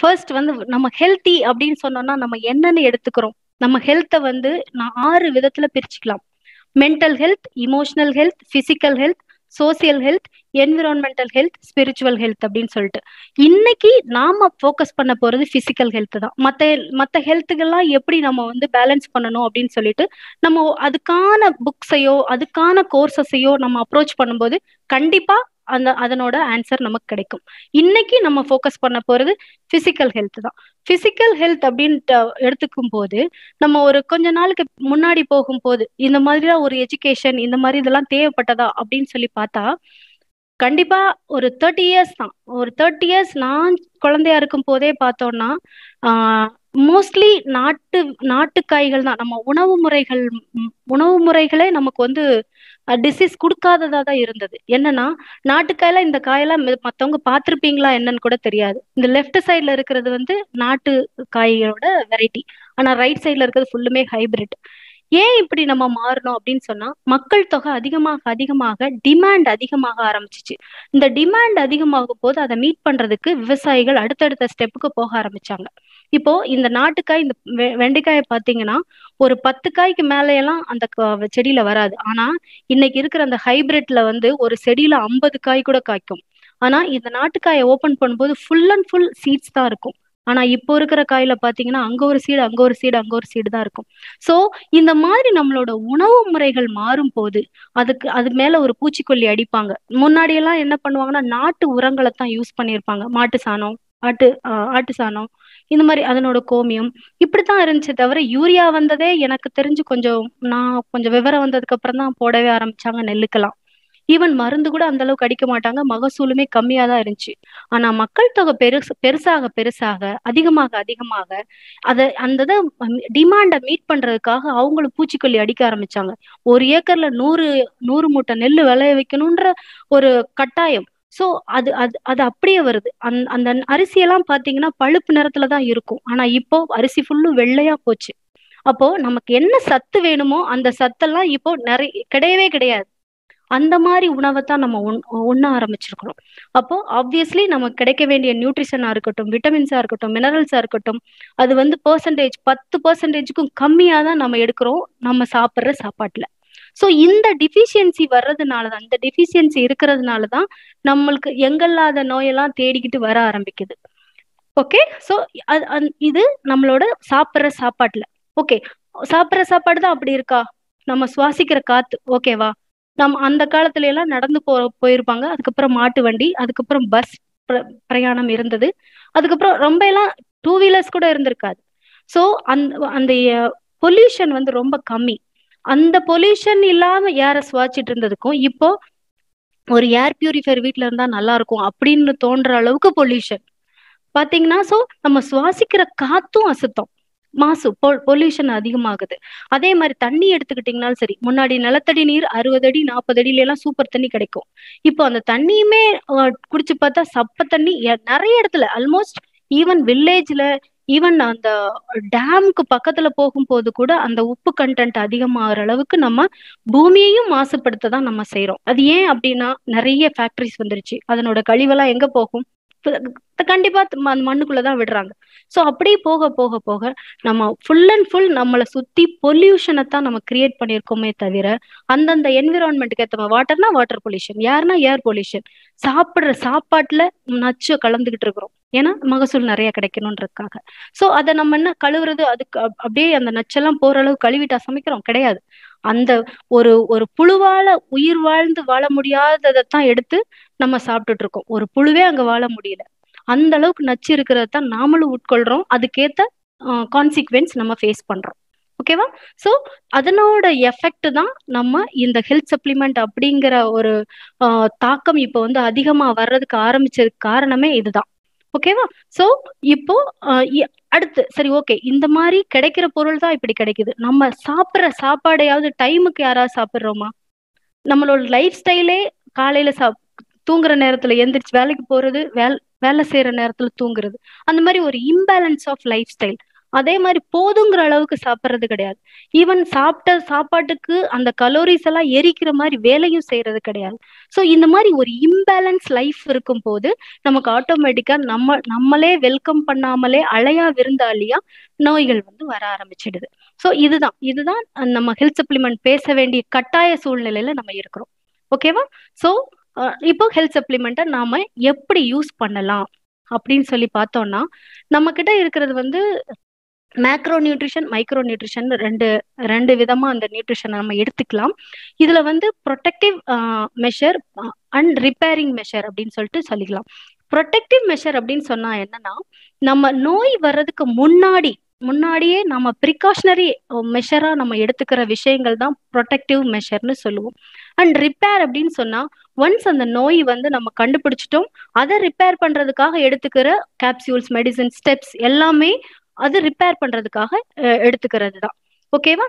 first வந்து நம்ம healthy அப்படின்னு சொன்னோம்னா நம்ம என்னன்னு எடுத்துக்கிறோம் நம்ம ஹெல்த்தை வந்து நான் ஆறு விதத்துல பிரிச்சுக்கலாம் mental health emotional health physical health social health environmental health spiritual health அப்படின்னு சொல்லிட்டு இன்னைக்கு நாம ஃபோக்கஸ் பண்ண போறது பிசிக்கல் ஹெல்த் தான் மத்த மத்த ஹெல்த்துக்கெல்லாம் எப்படி நம்ம வந்து பேலன்ஸ் பண்ணணும் அப்படின்னு சொல்லிட்டு நம்ம அதுக்கான புக்ஸையோ அதுக்கான கோர்சஸையோ நம்ம அப்ரோச் பண்ணும்போது கண்டிப்பா அந்த அதனோட ஆன்சர் நமக்கு கிடைக்கும் இன்னைக்கு நம்ம ஃபோக்கஸ் பண்ண போறது பிசிக்கல் ஹெல்த் தான் பிசிக்கல் ஹெல்த் அப்படின்ட்டு எடுத்துக்கும் போது நம்ம ஒரு கொஞ்ச நாளுக்கு முன்னாடி போகும்போது இந்த மாதிரிலாம் ஒரு எஜுகேஷன் இந்த மாதிரி இதெல்லாம் தேவைப்பட்டதா அப்படின்னு சொல்லி பார்த்தா கண்டிப்பா ஒரு தேர்ட்டி இயர்ஸ் தான் ஒரு தேர்ட்டி இயர்ஸ் நான் குழந்தையா இருக்கும் போதே பார்த்தோம்னா மோஸ்ட்லி நாட்டு நாட்டு காய்கள் தான் நம்ம உணவு முறைகள் உணவு முறைகளே நமக்கு வந்து டிசீஸ் கொடுக்காததா தான் இருந்தது என்னன்னா நாட்டுக்காயில இந்த காயெல்லாம் மத்தவங்க பார்த்துருப்பீங்களா என்னன்னு கூட தெரியாது இந்த லெஃப்ட் சைட்ல இருக்கிறது வந்து நாட்டு காய்களோட வெரைட்டி ஆனா ரைட் சைட்ல இருக்கிறது ஃபுல்லுமே ஹைபிரிட் ஏன் இப்படி நம்ம மாறணும் அப்படின்னு சொன்னா மக்கள் தொகை அதிகமாக அதிகமாக டிமாண்ட் அதிகமாக ஆரம்பிச்சிச்சு இந்த டிமாண்ட் அதிகமாகும் போது அதை மீட் பண்றதுக்கு விவசாயிகள் அடுத்தடுத்த ஸ்டெப்புக்கு போக ஆரம்பிச்சாங்க இப்போ இந்த நாட்டுக்காய் இந்த வெண்டைக்காயை பாத்தீங்கன்னா ஒரு பத்து காய்க்கு மேலையெல்லாம் அந்த செடியில வராது ஆனா இன்னைக்கு இருக்கிற அந்த ஹைபிரிட்ல வந்து ஒரு செடியில ஐம்பது காய் கூட காய்க்கும் ஆனா இந்த நாட்டுக்காயை ஓபன் பண்ணும்போது ஃபுல் அண்ட் ஃபுல் சீட்ஸ் தான் இருக்கும் ஆனா இப்போ இருக்கிற காயில பாத்தீங்கன்னா அங்க ஒரு சீடு அங்க ஒரு சீடு அங்க ஒரு சீடு தான் இருக்கும் சோ இந்த மாதிரி நம்மளோட உணவு முறைகள் மாறும் போது அதுக்கு அது மேல ஒரு பூச்சிக்கொல்லி அடிப்பாங்க முன்னாடி எல்லாம் என்ன பண்ணுவாங்கன்னா நாட்டு உரங்களை தான் யூஸ் பண்ணியிருப்பாங்க மாட்டு சாணம் ஆட்டு ஆட்டு சாணம் இந்த மாதிரி அதனோட கோமியம் இப்படித்தான் இருந்துச்சு தவிர யூரியா வந்ததே எனக்கு தெரிஞ்சு கொஞ்சம் நான் கொஞ்சம் விவரம் வந்ததுக்கு அப்புறம் தான் போடவே ஆரம்பிச்சாங்க நெல்லுக்கெல்லாம் ஈவன் மருந்து கூட அந்த அளவுக்கு அடிக்க மாட்டாங்க மகசூலுமே கம்மியா தான் இருந்துச்சு ஆனா மக்கள் தொகை பெருசு பெருசாக பெருசாக அதிகமாக அதிகமாக அத அந்த இதை டிமாண்டை மீட் பண்றதுக்காக அவங்களும் பூச்சிக்கொல்லி அடிக்க ஆரம்பிச்சாங்க ஒரு ஏக்கர்ல நூறு நூறு மூட்டை நெல் விளைய வைக்கணும்ன்ற ஒரு கட்டாயம் சோ அது அது அது அப்படியே வருது அந் அந்த அரிசியெல்லாம் பாத்தீங்கன்னா பழுப்பு நிறத்துல தான் இருக்கும் ஆனா இப்போ அரிசி ஃபுல்லும் வெள்ளையா போச்சு அப்போ நமக்கு என்ன சத்து வேணுமோ அந்த சத்தெல்லாம் இப்போ நிறைய கிடையவே கிடையாது அந்த மாதிரி உணவை தான் நம்ம உண் உண்ண ஆரம்பிச்சிருக்கிறோம் அப்போ ஆப்வியஸ்லி நமக்கு கிடைக்க வேண்டிய நியூட்ரிஷனா இருக்கட்டும் விட்டமின்ஸா இருக்கட்டும் மினரல்ஸா இருக்கட்டும் அது வந்து பர்சன்டேஜ் பத்து பர்சன்டேஜுக்கும் கம்மியா தான் நம்ம எடுக்கிறோம் நம்ம சாப்பிட்ற சாப்பாட்டுல ஸோ இந்த டிஃபிஷியன்சி வர்றதுனால தான் இந்த டிஃபிஷியன்சி இருக்கிறதுனால தான் நம்மளுக்கு எங்கல்லாத நோயெல்லாம் தேடிக்கிட்டு வர ஆரம்பிக்குது ஓகே ஸோ இது நம்மளோட சாப்பிட்ற சாப்பாட்டுல ஓகே சாப்பிட்ற சாப்பாடு தான் அப்படி இருக்கா நம்ம சுவாசிக்கிற காத்து ஓகேவா நம்ம அந்த காலத்துல எல்லாம் நடந்து போ போயிருப்பாங்க அதுக்கப்புறம் மாட்டு வண்டி அதுக்கப்புறம் பஸ் பிரயாணம் இருந்தது அதுக்கப்புறம் ரொம்ப எல்லாம் டூ வீலர்ஸ் கூட இருந்திருக்காது ஸோ அந்த அந்த பொல்யூஷன் வந்து ரொம்ப கம்மி அந்த பொல்யூஷன் இல்லாம ஏற சுவாச்சிட்டு இருந்ததுக்கும் இப்போ ஒரு ஏர் பியூரிஃபையர் வீட்ல இருந்தா நல்லா இருக்கும் அப்படின்னு தோன்ற அளவுக்கு பொல்யூஷன் பாத்தீங்கன்னா சோ நம்ம சுவாசிக்கிற காத்தும் அசுத்தம் மாசு பொல்யூஷன் அதிகமாகுது அதே மாதிரி தண்ணி எடுத்துக்கிட்டீங்கனாலும் சரி முன்னாடி நிலத்தடி நீர் அறுபது அடி நாற்பது அடியில எல்லாம் சூப்பர் தண்ணி கிடைக்கும் இப்போ அந்த தண்ணியுமே குடிச்சு பார்த்தா சப்ப தண்ணி நிறைய இடத்துல ஆல்மோஸ்ட் ஈவன் வில்லேஜ்ல ஈவன் அந்த டேம்க்கு பக்கத்துல போகும்போது கூட அந்த உப்பு கண்டென்ட் அதிகமாகிற அளவுக்கு நம்ம பூமியையும் மாசுபடுத்த தான் நம்ம செய்யறோம் அது ஏன் அப்படின்னா நிறைய ஃபேக்டரிஸ் வந்துருச்சு அதனோட கழிவெல்லாம் எங்க போகும் கண்டிப்பா மண்ணுக்குள்ளதான் விடுறாங்க ஸோ அப்படியே போக போக போக நம்ம ஃபுல் அண்ட் ஃபுல் நம்மளை சுத்தி பொல்யூஷனை தான் நம்ம கிரியேட் பண்ணியிருக்கோமே தவிர அந்தந்த என்விரான்மெண்ட்டுக்கு ஏற்ற வாட்டர்னா வாட்டர் பொல்யூஷன் ஏர்னா ஏர் பொல்யூஷன் சாப்பிட்ற சாப்பாட்டுல நச்சு கலந்துகிட்டு இருக்கிறோம் ஏன்னா மகசூல் நிறைய கிடைக்கணுன்றதுக்காக ஸோ அதை நம்ம என்ன கழுவுறது அதுக்கு அப்படியே அந்த நச்செல்லாம் போற அளவு கழுவிட்டா சமைக்கிறோம் கிடையாது அந்த ஒரு ஒரு புழுவால உயிர் வாழ்ந்து வாழ முடியாததைத்தான் எடுத்து நம்ம சாப்பிட்டுட்டு இருக்கோம் ஒரு புழுவே அங்க வாழ முடியல அந்த அளவுக்கு நச்சு இருக்கிறத தான் நாமளும் உட்கொள்றோம் அதுக்கேத்த கான்சிக்வன்ஸ் நம்ம ஃபேஸ் பண்றோம் ஓகேவா ஸோ அதனோட எஃபெக்ட் தான் நம்ம இந்த ஹெல்த் சப்ளிமெண்ட் அப்படிங்கிற ஒரு தாக்கம் இப்போ வந்து அதிகமா வர்றதுக்கு ஆரம்பிச்சதுக்கு காரணமே இதுதான் ஓகேவா சோ இப்போ அடுத்து சரி ஓகே இந்த மாதிரி கிடைக்கிற பொருள் தான் இப்படி கிடைக்குது நம்ம சாப்பிட்ற சாப்பாடையாவது டைமுக்கு யாராவது சாப்பிட்றோமா நம்மளோட லைஃப் ஸ்டைலே காலையில சாப் தூங்குற நேரத்துல எந்திரிச்சு வேலைக்கு போறது வேல் வேலை செய்யற நேரத்துல தூங்குறது அந்த மாதிரி ஒரு இம்பேலன்ஸ் ஆஃப் லைஃப் ஸ்டைல் அதே மாதிரி போதுங்கிற அளவுக்கு சாப்பிட்றது கிடையாது ஈவன் சாப்பிட்ட சாப்பாட்டுக்கு அந்த கலோரிஸ் எல்லாம் எரிக்கிற மாதிரி வேலையும் செய்யறது கிடையாது ஸோ இந்த மாதிரி ஒரு இம்பேலன்ஸ் லைஃப் இருக்கும் போது நமக்கு ஆட்டோமேட்டிக்கா நம்ம நம்மளே வெல்கம் பண்ணாமலே அலையா விருந்தாளியா நோய்கள் வந்து வர ஆரம்பிச்சிடுது ஸோ இதுதான் இதுதான் நம்ம ஹெல்த் சப்ளிமெண்ட் பேச வேண்டிய கட்டாய சூழ்நிலையில நம்ம இருக்கிறோம் ஓகேவா ஸோ இப்போ ஹெல்த் சப்ளிமெண்ட்டை நாம எப்படி யூஸ் பண்ணலாம் அப்படின்னு சொல்லி பார்த்தோம்னா நம்ம கிட்ட இருக்கிறது வந்து மேக்ரோ நியூட்ரிஷன் மைக்ரோ நியூட்ரிஷன் ரெண்டு ரெண்டு விதமா அந்த நியூட்ரிஷனை நம்ம எடுத்துக்கலாம் இதுல வந்து protective measure and repairing measure அப்படின்னு சொல்லிட்டு சொல்லிக்கலாம் ப்ரொடெக்டிவ் மெஷர் அப்படின்னு சொன்னா என்னன்னா நம்ம நோய் வர்றதுக்கு முன்னாடி முன்னாடியே நம்ம ப்ரிகாஷனரி மெஷரா நம்ம எடுத்துக்கிற விஷயங்கள் தான் ப்ரொடெக்டிவ் மெஷர்னு சொல்லுவோம் அண்ட் ரிப்பேர் அப்படின்னு சொன்னா ஒன்ஸ் அந்த நோய் வந்து நம்ம கண்டுபிடிச்சிட்டோம் அதை ரிப்பேர் பண்றதுக்காக எடுத்துக்கிற கேப்சியூல்ஸ் மெடிசன் ஸ்டெப்ஸ் எல்லாமே அது ரிப்பேர் பண்றதுக்காக எடுத்துக்கிறது தான் ஓகேவா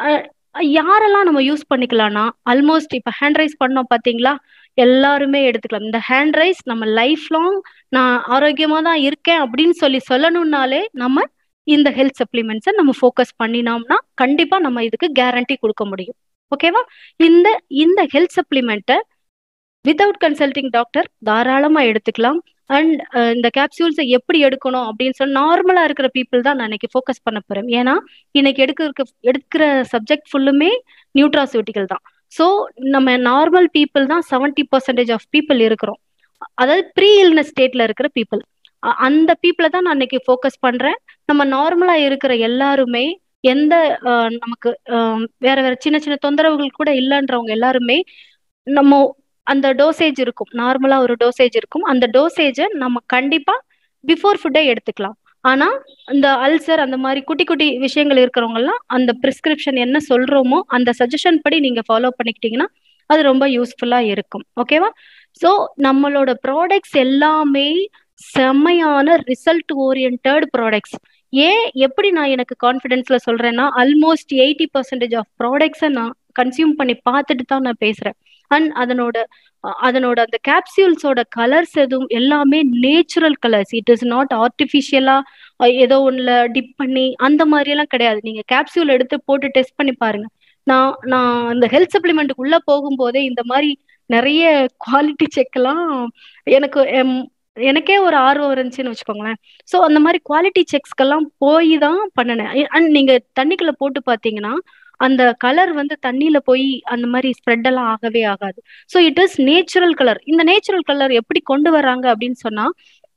யாரெல்லாம் நம்ம யூஸ் பண்ணிக்கலாம்னா ஆல்மோஸ்ட் இப்போ ஹேண்ட் ரைஸ் பண்ணோம் பார்த்தீங்களா எல்லாருமே எடுத்துக்கலாம் இந்த ஹேண்ட் ரைஸ் நம்ம லைஃப் லாங் நான் ஆரோக்கியமா தான் இருக்கேன் அப்படின்னு சொல்லி சொல்லணும்னாலே நம்ம இந்த ஹெல்த் சப்ளிமெண்ட்ஸை நம்ம ஃபோக்கஸ் பண்ணினோம்னா கண்டிப்பா நம்ம இதுக்கு கேரண்டி கொடுக்க முடியும் ஓகேவா இந்த இந்த ஹெல்த் சப்ளிமெண்ட்டை வித்தவுட் கன்சல்டிங் டாக்டர் தாராளமா எடுத்துக்கலாம் அண்ட் இந்த கேப்சியூல்ஸை எப்படி எடுக்கணும் அப்படின்னு சொல்லி நார்மலா இருக்கிற பீப்புள் தான் நான் இன்னைக்கு ஃபோக்கஸ் பண்ண போறேன் ஏன்னா இன்னைக்கு எடுக்க எடுக்கிற சப்ஜெக்ட் ஃபுல்லுமே நியூட்ராசியூட்டிக்கல் தான் ஸோ நம்ம நார்மல் பீப்புள் தான் செவன்டி பர்சன்டேஜ் ஆஃப் பீப்புள் இருக்கிறோம் அதாவது ப்ரீ இல்னஸ் ஸ்டேட்ல இருக்கிற பீப்புள் அந்த பீப்புளை தான் நான் இன்னைக்கு ஃபோக்கஸ் பண்றேன் நம்ம நார்மலா இருக்கிற எல்லாருமே எந்த நமக்கு வேற வேற சின்ன சின்ன தொந்தரவுகள் கூட இல்லைன்றவங்க எல்லாருமே நம்ம அந்த டோசேஜ் இருக்கும் நார்மலா ஒரு டோசேஜ் இருக்கும் அந்த டோசேஜை நம்ம கண்டிப்பா பிஃபோர் ஃபுட்டே எடுத்துக்கலாம் ஆனா இந்த அல்சர் அந்த மாதிரி குட்டி குட்டி விஷயங்கள் இருக்கிறவங்க எல்லாம் அந்த பிரிஸ்கிரிப்ஷன் என்ன சொல்றோமோ அந்த சஜஷன் படி நீங்க ஃபாலோ பண்ணிக்கிட்டீங்கன்னா அது ரொம்ப யூஸ்ஃபுல்லா இருக்கும் ஓகேவா ஸோ நம்மளோட ப்ராடக்ட்ஸ் எல்லாமே செம்மையான ரிசல்ட் ஓரியன்ட் ப்ராடக்ட்ஸ் ஏன் எப்படி நான் எனக்கு கான்ஃபிடென்ஸ்ல சொல்றேன்னா ஆல்மோஸ்ட் எயிட்டி பர்சன்டேஜ் ஆஃப் ப்ராடக்ட்ஸை நான் கன்சியூம் பண்ணி பார்த்துட்டு தான் நான் பேசுறேன் அண்ட் அதனோட அதனோட அந்த கேப்சியூல்ஸோட கலர்ஸ் எதுவும் எல்லாமே natural colours it is not ஆர்டிஃபிஷியலா ஏதோ ஒன்றுல டிப் பண்ணி அந்த மாதிரி எல்லாம் கிடையாது நீங்க கேப்சியூல் எடுத்து போட்டு டெஸ்ட் பண்ணி பாருங்க நான் நான் அந்த ஹெல்த் சப்ளிமெண்ட்டுக்கு உள்ள போகும்போதே இந்த மாதிரி நிறைய குவாலிட்டி செக் எல்லாம் எனக்கு எனக்கே ஒரு ஆர்வம் இருந்துச்சுன்னு வச்சுக்கோங்களேன் ஸோ அந்த மாதிரி குவாலிட்டி செக்ஸ்க்கெல்லாம் போய் தான் பண்ணினேன் அண்ட் நீங்க தண்ணிக்குள்ள போட்டு பார்த்தீங்கன்னா அந்த கலர் வந்து தண்ணியில போய் அந்த மாதிரி ஸ்ப்ரெட் எல்லாம் ஆகவே ஆகாது so it is natural colour இந்த நேச்சுரல் கலர் எப்படி கொண்டு வராங்க அப்படின்னு சொன்னா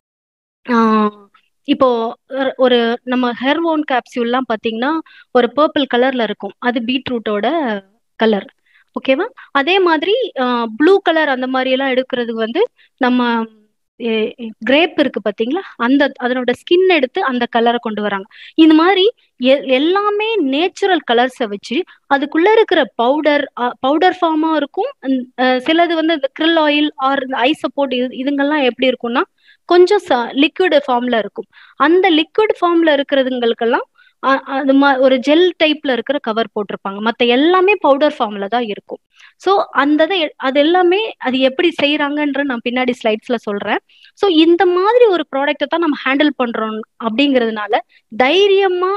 இப்போ ஒரு நம்ம ஹெர்வோன் கேப்சியூல்லாம் பார்த்தீங்கன்னா ஒரு பர்பிள் கலர்ல இருக்கும் அது பீட்ரூட்டோட கலர் ஓகேவா அதே மாதிரி ப்ளூ கலர் அந்த மாதிரி எல்லாம் எடுக்கிறது வந்து நம்ம கிரேப் இருக்கு பாத்தீங்களா அந்த அதனோட ஸ்கின் எடுத்து அந்த கலரை கொண்டு வராங்க இந்த மாதிரி எல்லாமே நேச்சுரல் கலர்ஸை வச்சு அதுக்குள்ள இருக்கிற பவுடர் பவுடர் ஃபார்மா இருக்கும் சிலது வந்து இந்த கிரில் ஆயில் ஆர் இந்த ஐ சப்போர்ட் இதுங்கெல்லாம் எப்படி இருக்கும்னா கொஞ்சம் லிக்விட் ஃபார்ம்ல இருக்கும் அந்த லிக்விட் ஃபார்ம்ல இருக்கிறதுங்களுக்கெல்லாம் அது மா ஒரு ஜெல் டைப்ல இருக்கிற கவர் போட்டிருப்பாங்க மற்ற எல்லாமே பவுடர் ஃபார்ம்ல தான் இருக்கும் ஸோ அந்த அது எல்லாமே அது எப்படி செய்யறாங்கன்ற நான் பின்னாடி ஸ்லைட்ஸ்ல சொல்றேன் ஸோ இந்த மாதிரி ஒரு ப்ராடக்ட்டை தான் நம்ம ஹேண்டில் பண்றோம் அப்படிங்கிறதுனால தைரியமா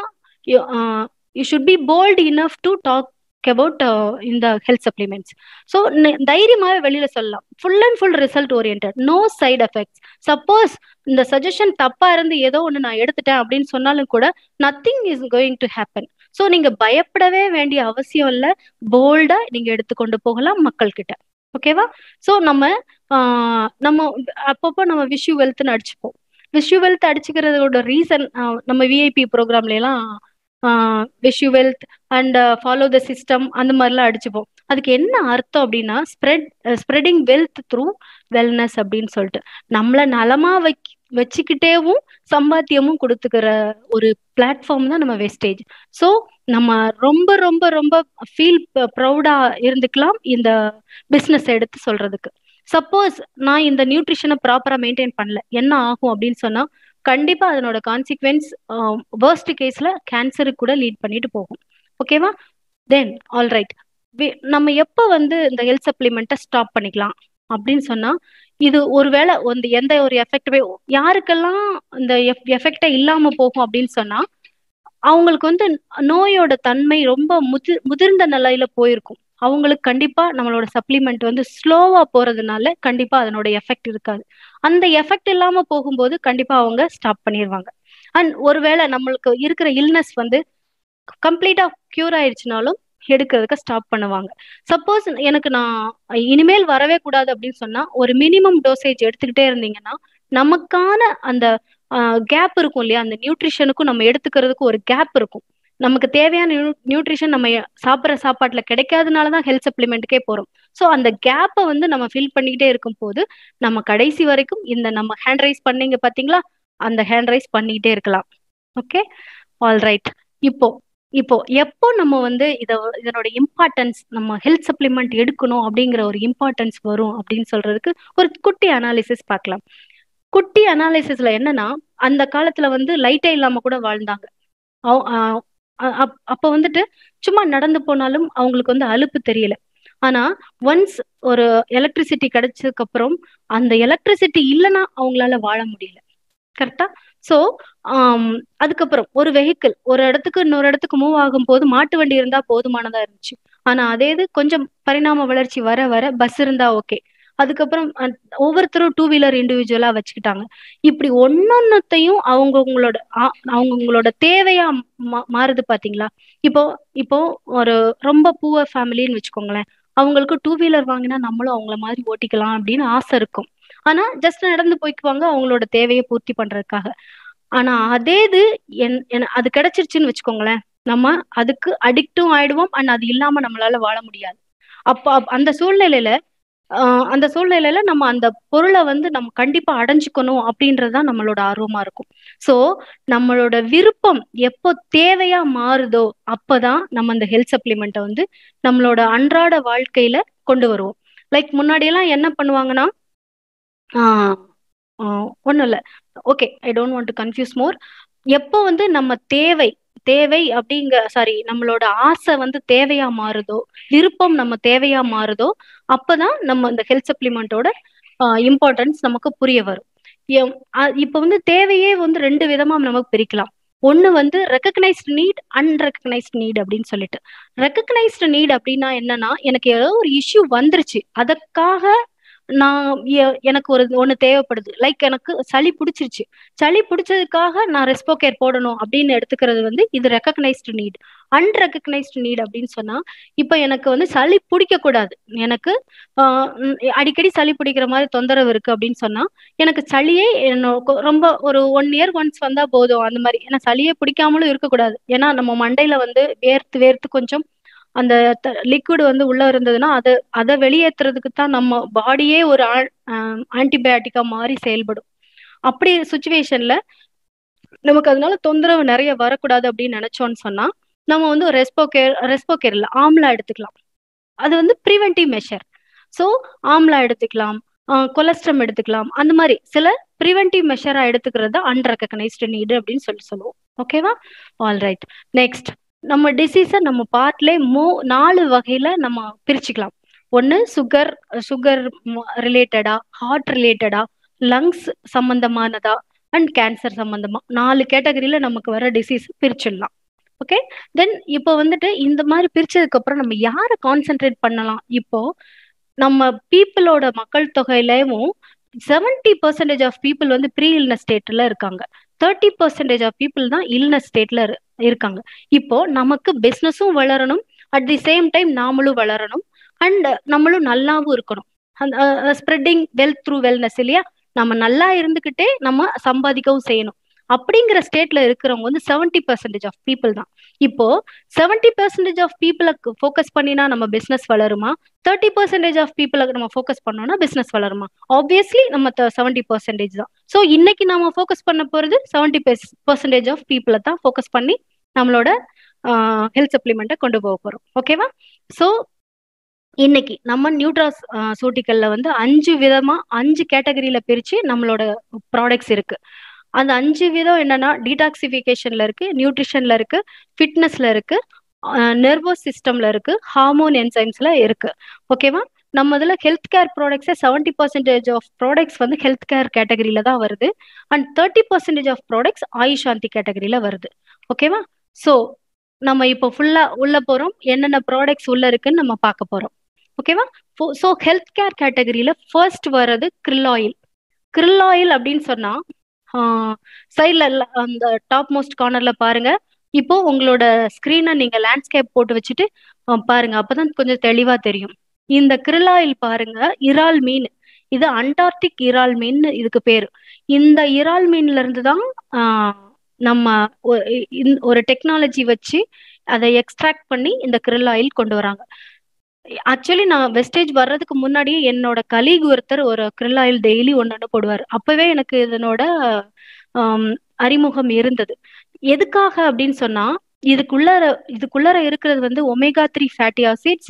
you should be bold enough to talk about இந்த ஹெல்த் சப்ளிமெண்ட்ஸ் ஸோ தைரியமாவே வெளியில சொல்லலாம் full and full result oriented no side effects suppose இந்த சஜஷன் தப்பா இருந்து ஏதோ ஒன்று நான் எடுத்துட்டேன் அப்படின்னு சொன்னாலும் கூட nothing is going to happen so நீங்க பயப்படவே வேண்டிய அவசியம் இல்லை போல்டா நீங்க எடுத்துக்கொண்டு போகலாம் மக்கள் கிட்ட ஓகேவா ஸோ நம்ம நம்ம அப்பப்போ நம்ம விஷு வெல்த்னு அடிச்சுப்போம் விஷு வெல்த் அடிச்சுக்கிறதோட ரீசன் நம்ம விஐபி ப்ரோக்ராம்ல எல்லாம் wish you wealth and follow the system அந்த மாதிரிலாம் அடிச்சுப்போம் அதுக்கு என்ன அர்த்தம் அப்படின்னா spread spreading wealth through wellness அப்படின்னு சொல்லிட்டு நம்மளை நலமா வை வச்சுக்கிட்டேவும் சம்பாத்தியமும் கொடுத்துக்கிற ஒரு பிளாட்ஃபார்ம் தான் நம்ம வெஸ்டேஜ் ஸோ நம்ம ரொம்ப ரொம்ப ரொம்ப ஃபீல் ப்ரௌடா இருந்துக்கலாம் இந்த பிஸ்னஸ் எடுத்து சொல்றதுக்கு சப்போஸ் நான் இந்த நியூட்ரிஷனை ப்ராப்பரா மெயின்டைன் பண்ணல என்ன ஆகும் அப்படின்னு சொன்னா கண்டிப்பா அதனோட கான்சிக்வன்ஸ் வேர்ஸ்ட் கேஸ்ல கேன்சருக்கு கூட லீட் பண்ணிட்டு போகும் ஓகேவா தென் ஆல் ரைட் நம்ம எப்போ வந்து இந்த ஹெல்த் சப்ளிமெண்ட்டை ஸ்டாப் பண்ணிக்கலாம் அப்படின்னு சொன்னா இது ஒருவேளை வந்து எந்த ஒரு எஃபெக்டவே யாருக்கெல்லாம் இந்த எஃபெக்டே இல்லாம போகும் அப்படின்னு சொன்னா அவங்களுக்கு வந்து நோயோட தன்மை ரொம்ப முதி முதிர்ந்த நிலையில போயிருக்கும் அவங்களுக்கு கண்டிப்பா நம்மளோட சப்ளிமெண்ட் வந்து ஸ்லோவா போறதுனால கண்டிப்பா அதனோட எஃபெக்ட் இருக்காது அந்த எஃபெக்ட் இல்லாம போகும்போது கண்டிப்பா அவங்க ஸ்டாப் பண்ணிடுவாங்க அண்ட் ஒருவேளை நம்மளுக்கு இருக்கிற இல்னஸ் வந்து கம்ப்ளீட்டா கியூர் ஆயிடுச்சுனாலும் எடுக்கிறதுக்கு ஸ்டாப் பண்ணுவாங்க சப்போஸ் எனக்கு நான் இனிமேல் வரவே கூடாது அப்படின்னு சொன்னா ஒரு மினிமம் டோசேஜ் எடுத்துக்கிட்டே இருந்தீங்கன்னா நமக்கான அந்த கேப் இருக்கும் இல்லையா அந்த நியூட்ரிஷனுக்கும் நம்ம எடுத்துக்கிறதுக்கு ஒரு கேப் இருக்கும் நமக்கு தேவையான நியூ நியூட்ரிஷன் நம்ம சாப்பிட்ற சாப்பாட்டில் கிடைக்காதனால தான் ஹெல்த் சப்ளிமெண்ட்டுக்கே போகிறோம் ஸோ அந்த கேப்பை வந்து நம்ம ஃபில் பண்ணிக்கிட்டே இருக்கும் போது நம்ம கடைசி வரைக்கும் இந்த நம்ம ஹேண்ட் ரைஸ் பண்ணீங்க பார்த்தீங்களா அந்த ஹேண்ட் ரைஸ் பண்ணிக்கிட்டே இருக்கலாம் ஓகே ஆல் ரைட் இப்போ இப்போ எப்போ நம்ம வந்து இத இதனோட இம்பார்ட்டன்ஸ் நம்ம ஹெல்த் சப்ளிமெண்ட் எடுக்கணும் அப்படிங்கிற ஒரு இம்பார்ட்டன்ஸ் வரும் அப்படின்னு சொல்றதுக்கு ஒரு குட்டி அனாலிசிஸ் பார்க்கலாம் குட்டி அனாலிசிஸ்ல என்னன்னா அந்த காலத்துல வந்து லைட்டே இல்லாம கூட வாழ்ந்தாங்க அப்ப வந்துட்டு சும்மா நடந்து போனாலும் அவங்களுக்கு வந்து அலுப்பு தெரியல ஆனா ஒன்ஸ் ஒரு எலக்ட்ரிசிட்டி கிடைச்சதுக்கு அப்புறம் அந்த எலக்ட்ரிசிட்டி இல்லைன்னா அவங்களால வாழ முடியல கரெக்டா ஸோ அதுக்கப்புறம் ஒரு வெஹிக்கிள் ஒரு இடத்துக்கு இன்னொரு இடத்துக்கு மூவ் ஆகும் போது மாட்டு வண்டி இருந்தா போதுமானதா இருந்துச்சு ஆனா அதே இது கொஞ்சம் பரிணாம வளர்ச்சி வர வர பஸ் இருந்தா ஓகே அதுக்கப்புறம் ஒவ்வொருத்தரும் டூ வீலர் இண்டிவிஜுவலா வச்சுக்கிட்டாங்க இப்படி ஒன்னொன்னத்தையும் அவங்கவுங்களோட அவங்கவுங்களோட தேவையா மாறுது பாத்தீங்களா இப்போ இப்போ ஒரு ரொம்ப பூவர் ஃபேமிலின்னு வச்சுக்கோங்களேன் அவங்களுக்கு டூ வீலர் வாங்கினா நம்மளும் அவங்கள மாதிரி ஓட்டிக்கலாம் அப்படின்னு ஆசை இருக்கும் ஆனா ஜஸ்ட் நடந்து போய்க்குவாங்க அவங்களோட தேவையை பூர்த்தி பண்றதுக்காக ஆனா அதே இது என் அது கிடைச்சிருச்சுன்னு வச்சுக்கோங்களேன் நம்ம அதுக்கு அடிக்டும் ஆயிடுவோம் அண்ட் அது இல்லாம நம்மளால வாழ முடியாது அப்ப அந்த சூழ்நிலையில அந்த சூழ்நிலையில நம்ம அந்த பொருளை வந்து நம்ம கண்டிப்பா அடைஞ்சுக்கணும் அப்படின்றதுதான் நம்மளோட ஆர்வமா இருக்கும் சோ நம்மளோட விருப்பம் எப்போ தேவையா மாறுதோ அப்பதான் நம்ம அந்த ஹெல்த் சப்ளிமெண்ட்டை வந்து நம்மளோட அன்றாட வாழ்க்கையில கொண்டு வருவோம் லைக் முன்னாடி எல்லாம் என்ன பண்ணுவாங்கன்னா ஒன்றும் இல்லை okay I don't want to confuse more எப்போ வந்து நம்ம தேவை தேவை அப்படிங்க சாரி நம்மளோட ஆசை வந்து தேவையா மாறுதோ விருப்பம் நம்ம தேவையா மாறுதோ அப்பதான் நம்ம இந்த ஹெல்த் சப்ளிமெண்ட்டோட இம்பார்ட்டன்ஸ் நமக்கு புரிய வரும் இப்போ வந்து தேவையே வந்து ரெண்டு விதமா நமக்கு பிரிக்கலாம் ஒன்று வந்து ரெக்கக்னைஸ்ட் நீட் அன்ரெக்கக்னைஸ்ட் நீட் அப்படின்னு சொல்லிட்டு ரெக்கக்னைஸ்டு நீட் அப்படின்னா என்னன்னா எனக்கு ஏதோ ஒரு இஷ்யூ வந்துருச்சு அதற்காக நான் எனக்கு ஒரு ஒன்று தேவைப்படுது லைக் எனக்கு சளி பிடிச்சிருச்சு சளி பிடிச்சதுக்காக நான் ரெஸ்போ கேர் போடணும் அப்படின்னு எடுத்துக்கிறது வந்து இது ரெக்கக்னைஸ்டு நீட் அன்ரெக்கக்னைஸ்டு நீட் அப்படின்னு சொன்னா இப்போ எனக்கு வந்து சளி பிடிக்க கூடாது எனக்கு அடிக்கடி சளி பிடிக்கிற மாதிரி தொந்தரவு இருக்கு அப்படின்னு சொன்னா எனக்கு சளியே ரொம்ப ஒரு ஒன் இயர் ஒன்ஸ் வந்தா போதும் அந்த மாதிரி ஏன்னா சளியே பிடிக்காமலும் இருக்கக்கூடாது ஏன்னா நம்ம மண்டையில வந்து வேர்த்து வேர்த்து கொஞ்சம் அந்த லிக்விட் வந்து உள்ள இருந்ததுன்னா அதை அதை வெளியேற்றுறதுக்கு தான் நம்ம பாடியே ஒரு ஆன்டிபயோட்டிக்கா மாறி செயல்படும் அப்படி சுச்சுவேஷன்ல நமக்கு அதனால தொந்தரவு நிறைய வரக்கூடாது அப்படின்னு நினைச்சோன்னு சொன்னா நம்ம வந்து ஒரு ரெஸ்போ கேர் ரெஸ்போ கேர் இல்லை ஆம்லா எடுத்துக்கலாம் அது வந்து ப்ரிவென்டிவ் மெஷர் ஸோ ஆம்லா எடுத்துக்கலாம் கொலஸ்ட்ரம் எடுத்துக்கலாம் அந்த மாதிரி சில ப்ரிவென்டிவ் மெஷரா எடுத்துக்கிறது தான் அன்ரெக்கனைஸ்டு நீடு அப்படின்னு சொல்லி சொல்லுவோம் ஓகேவா ஆல் ரைட் நெக்ஸ்ட் நம்ம டிசீஸை நம்ம பார்ட்லே மூ நாலு வகையில நம்ம பிரிச்சுக்கலாம் ஒன்று சுகர் சுகர் ரிலேட்டடா ஹார்ட் ரிலேட்டடா லங்ஸ் சம்பந்தமானதா அண்ட் கேன்சர் சம்பந்தமா நாலு கேட்டகரியில நமக்கு வர டிசீஸ் பிரிச்சிடலாம் ஓகே தென் இப்போ வந்துட்டு இந்த மாதிரி பிரிச்சதுக்கு அப்புறம் நம்ம யாரை கான்சென்ட்ரேட் பண்ணலாம் இப்போ நம்ம பீப்புளோட மக்கள் தொகையிலவும் செவன்டி பர்சன்டேஜ் ஆஃப் பீப்புள் வந்து ப்ரீ இல்னஸ் ஸ்டேட்ல இருக்காங்க தேர்ட்டி பர்சன்டேஜ் ஆஃப் பீப்புள் தான் இல்னஸ் ஸ்டேட்ல இருக்காங்க இப்போ நமக்கு பிஸ்னஸும் வளரணும் அட் தி சேம் டைம் நாமளும் வளரணும் அண்ட் நம்மளும் நல்லாவும் இருக்கணும் அந்த ஸ்ப்ரெட்டிங் வெல்த் த்ரூ வெல்னஸ் இல்லையா நம்ம நல்லா இருந்துகிட்டே நம்ம சம்பாதிக்கவும் செய்யணும் அப்படிங்கிற ஸ்டேட்ல இருக்கிறவங்க வந்து செவன்டி பர்சன்டேஜ் ஆஃப் பீப்புள் தான் இப்போ செவன்டி பர்சன்டேஜ் ஆஃப் பீப்புளை ஃபோக்கஸ் பண்ணினா நம்ம பிஸ்னஸ் வளருமா தேர்ட்டி பர்சன்டேஜ் ஆஃப் பீப்புளை நம்ம ஃபோக்கஸ் பண்ணோம்னா பிஸ்னஸ் வளருமா ஆப்வியஸ்லி நம்ம செவன்டி பர்சன்டேஜ் தான் ஸோ இன்னைக்கு நம்ம ஃபோக்கஸ் பண்ண போறது செவன்டி பர்சன்டேஜ் ஆஃப் பீப்புளை தான் ஃபோக்கஸ் பண்ணி நம்மளோட ஹெல்த் சப்ளிமெண்ட்டை கொண்டு போக போறோம் ஓகேவா ஸோ இன்னைக்கு நம்ம நியூட்ராஸ் சூட்டிக்கல்ல வந்து அஞ்சு விதமா அஞ்சு கேட்டகரியில பிரிச்சு நம்மளோட ப்ராடக்ட்ஸ் இருக்கு அந்த அஞ்சு விதம் என்னன்னா டீடாக்சிஃபிகேஷன்ல இருக்கு நியூட்ரிஷன்ல இருக்கு ஃபிட்னஸ்ல இருக்கு நர்வஸ் சிஸ்டம்ல இருக்கு ஹார்மோன் என்சைம்ஸ்ல இருக்கு ஓகேவா நம்ம இதில் ஹெல்த் கேர் ப்ராடக்ட்ஸே செவன்டி பர்சன்டேஜ் ஆஃப் ப்ராடக்ட்ஸ் வந்து ஹெல்த் கேர் கேட்டகரியில தான் வருது and thirty percentage of products ஆயுஷாந்தி கேட்டகரியில வருது ஓகேவா ஸோ நம்ம இப்போ ஃபுல்லா உள்ள போறோம் என்னென்ன ப்ராடக்ட்ஸ் உள்ள இருக்குன்னு நம்ம பார்க்க போறோம் ஓகேவா ஸோ ஹெல்த் கேர் கேட்டகரியில ஃபர்ஸ்ட் வர்றது krill ஆயில் krill ஆயில் அப்படின்னு சொன்னா சைட்ல அந்த டாப் மோஸ்ட் கார்னர்ல பாருங்க இப்போ உங்களோட ஸ்கிரீனை நீங்க லேண்ட்ஸ்கேப் போட்டு வச்சுட்டு அஹ், பாருங்க அப்பதான் கொஞ்சம் தெளிவா தெரியும் இந்த krill ஆயில் பாருங்க இறால் மீன் இது அண்டார்டிக் இறால் மீன் இதுக்கு பேரு இந்த இறால் மீன்ல இருந்து தான் ஆஹ், நம்ம ஒ- இ- ஒரு டெக்னாலஜி வச்சு அதை எக்ஸ்ட்ராக்ட் பண்ணி இந்த krill ஆயில் கொண்டு வராங்க ஆக்சுவலி நான் வெஸ்டேஜ் வர்றதுக்கு முன்னாடியே என்னோட கலீக் ஒருத்தர் ஒரு krill ஆயில் டெய்லி ஒன்று ஒன்று போடுவார் அப்பவே எனக்கு இதனோட ஆம், அறிமுகம் இருந்தது எதுக்காக அப்படின்னு சொன்னா இதுக்குள்ளார இதுக்குள்ளார இருக்கிறது வந்து omega three fatty acids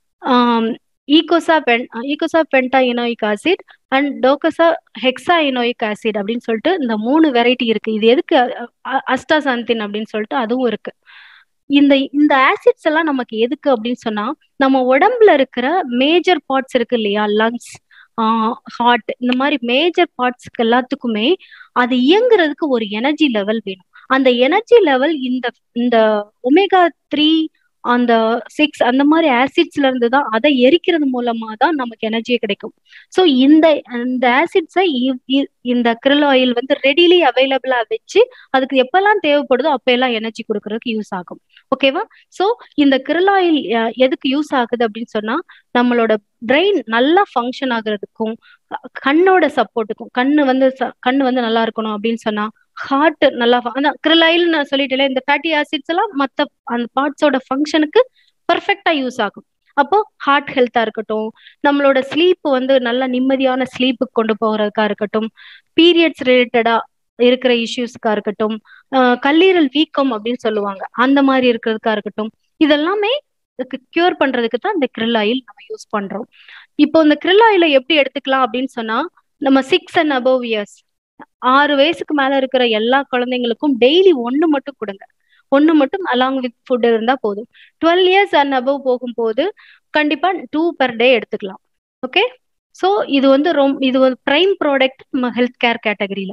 eicosapentaenoic eicosapentaenoic acid and docosahexaenoic acid அப்படின்னு சொல்லிட்டு இந்த மூணு வெரைட்டி இருக்கு இது எதுக்கு அஸ்டாசாந்தின் அப்படின்னு சொல்லிட்டு அதுவும் இருக்கு இந்த இந்த ஆசிட்ஸ் எல்லாம் நமக்கு எதுக்கு அப்படின்னு சொன்னா நம்ம உடம்புல இருக்கிற மேஜர் பார்ட்ஸ் இருக்கு இல்லையா லங்ஸ் ஹார்ட் இந்த மாதிரி மேஜர் பார்ட்ஸ்க்கு எல்லாத்துக்குமே அது இயங்குறதுக்கு ஒரு எனர்ஜி லெவல் வேணும் அந்த எனர்ஜி லெவல் இந்த இந்த ஒமேகா த்ரீ அந்த சிக்ஸ் அந்த மாதிரி ஆசிட்ஸ்ல இருந்து தான் அதை எரிக்கிறது மூலமா தான் நமக்கு எனர்ஜியே கிடைக்கும் ஸோ இந்த இந்த ஆசிட்ஸை இந்த krill ஆயில் வந்து ரெடிலி அவைலபிளா வச்சு அதுக்கு எப்பெல்லாம் தேவைப்படுதோ அப்பெல்லாம் எனர்ஜி கொடுக்கறதுக்கு யூஸ் ஆகும் ஓகேவா ஸோ இந்த krill ஆயில் எதுக்கு யூஸ் ஆகுது அப்படின்னு சொன்னா நம்மளோட பிரெயின் நல்லா ஃபங்க்ஷன் ஆகுறதுக்கும் க- கண்ணோட சப்போர்ட்டுக்கும் கண்ணு வந்து ச- கண்ணு வந்து நல்லா இருக்கணும் அப்படின்னு சொன்னா ஹார்ட் நல்லா ஃப- அதான் krill ஆயில் நான் சொல்லிட்டேன் இந்த ஃபேட்டி ஆசிட்ஸ் எல்லாம் மத்த அந்த பார்ட்ஸோட ஃபங்க்ஷனுக்கு பர்ஃபெக்டா யூஸ் ஆகும் அப்போ ஹார்ட் ஹெல்த்தா இருக்கட்டும் நம்மளோட ஸ்லீப் வந்து நல்ல நிம்மதியான ஸ்லீப்புக்கு கொண்டு போகிறதுக்கா இருக்கட்டும் பீரியட்ஸ் ரிலேட்டடா இருக்கிற இஷ்யூஸ்க்கா இருக்கட்டும் அஹ் கல்லீரல் வீக்கம் அப்படின்னு சொல்லுவாங்க அந்த மாதிரி இருக்கிறதுக்கா இருக்கட்டும் இதெல்லாமே கியூர் பண்றதுக்கு தான் இந்த krill ஆயில் நம்ம யூஸ் பண்றோம் இப்போ இந்த krill ஆயிலை எப்படி எடுத்துக்கலாம் அப்படின்னு சொன்னா நம்ம சிக்ஸ் அண்ட் அபவ் இயர்ஸ் ஆறு வயசுக்கு மேல இருக்கிற எல்லா குழந்தைங்களுக்கும் டெய்லி ஒண்ணு மட்டும் கொடுங்க ஒண்ணு மட்டும் அலாங் வித் ஃபுட் இருந்தா போதும் டுவெல் இயர்ஸ் அண்ட் அபவ் போகும்போது கண்டிப்பா டூ பெர் டே எடுத்துக்கலாம் ஓகே ஸோ இது வந்து ரொம்ப இது ஒரு பிரைம் ப்ராடக்ட் நம்ம ஹெல்த் கேர் கேட்டகரியில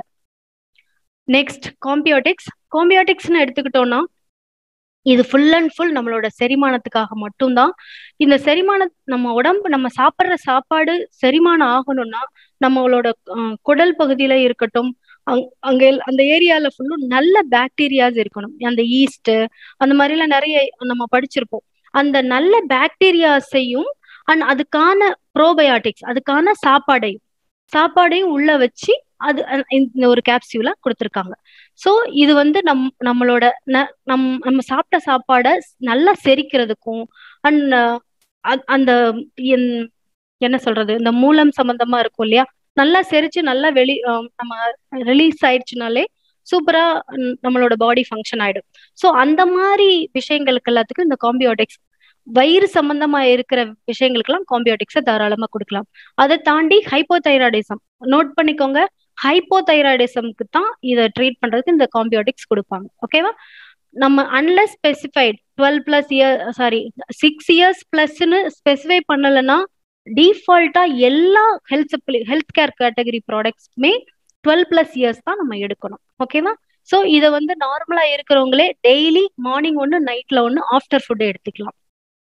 நெக்ஸ்ட் காம்பியோட்டிக்ஸ் காம்பியோட்டிக்ஸ்னு எடுத்துக்கிட்டோம்னா இது ஃபுல் அண்ட் ஃபுல் நம்மளோட செரிமானத்துக்காக மட்டும்தான் இந்த செரிமானம் நம்ம உடம்பு நம்ம சாப்பிட்ற சாப்பாடு செரிமானம் ஆகணும்னா நம்மளோட அஹ், குடல் பகுதியில இருக்கட்டும் அங் அங்க எல்- அந்த ஏரியால ஃபுல்லும் நல்ல பாக்டீரியாஸ் இருக்கணும் அந்த ஈஸ்ட் அந்த மாதிரிலாம் நிறைய நம்ம படிச்சிருப்போம் அந்த நல்ல பாக்டீரியாஸையும் அண்ட் அதுக்கான ப்ரோபயாட்டிக்ஸ் அதுக்கான சாப்பாடையும் சாப்பாடையும் உள்ள வச்சு அது அ- இந்த ஒரு கேப்சியூலா கொடுத்துருக்காங்க ஸோ இது வந்து நம் நம்மளோட ந- நம் நம்ம சாப்பிட்ட சாப்பாடை நல்லா செரிக்கிறதுக்கும் அண்ட் அந்த என்- என்ன சொல்றது இந்த மூலம் சம்பந்தமா இருக்கும் இல்லையா நல்லா செரிச்சு நல்லா வெளி அஹ் நம்ம ரிலீஸ் ஆயிடுச்சுனாலே சூப்பரா ம், நம்மளோட பாடி ஃபங்க்ஷன் ஆயிடும் ஸோ அந்த மாதிரி விஷயங்களுக்கு எல்லாத்துக்கும் இந்த காம்பியோட்டிக்ஸ் வயிறு சம்பந்தமா இருக்கிற விஷயங்களுக்கெல்லாம் காம்பியோட்டிக்ஸை தாராளமா கொடுக்கலாம் அதை தாண்டி ஹைப்போதைராய்டிசம் நோட் பண்ணிக்கோங்க ஹைப்போதைராய்டிசம்க்கு தான் இதை ட்ரீட் பண்றதுக்கு இந்த காம்பியோட்டிக்ஸ் கொடுப்பாங்க ஓகேவா நம்ம unless specified twelve plus year sorry six years பிளஸ்ன்னு ஸ்பெசிஃபை பண்ணலைன்னா டிஃபால்ட்டா எல்லா ஹெல்த் ஹெல்த் கேர் கேட்டகரி ப்ராடக்ட்ஸ்மே டுவெல் பிளஸ் இயர்ஸ் தான் நம்ம எடுக்கணும் ஓகேவா ஸோ இதை வந்து நார்மலா இருக்கிறவங்களே டெய்லி மார்னிங் ஒன்று நைட்ல ஒன்று ஆஃப்டர் ஃபுட் எடுத்துக்கலாம்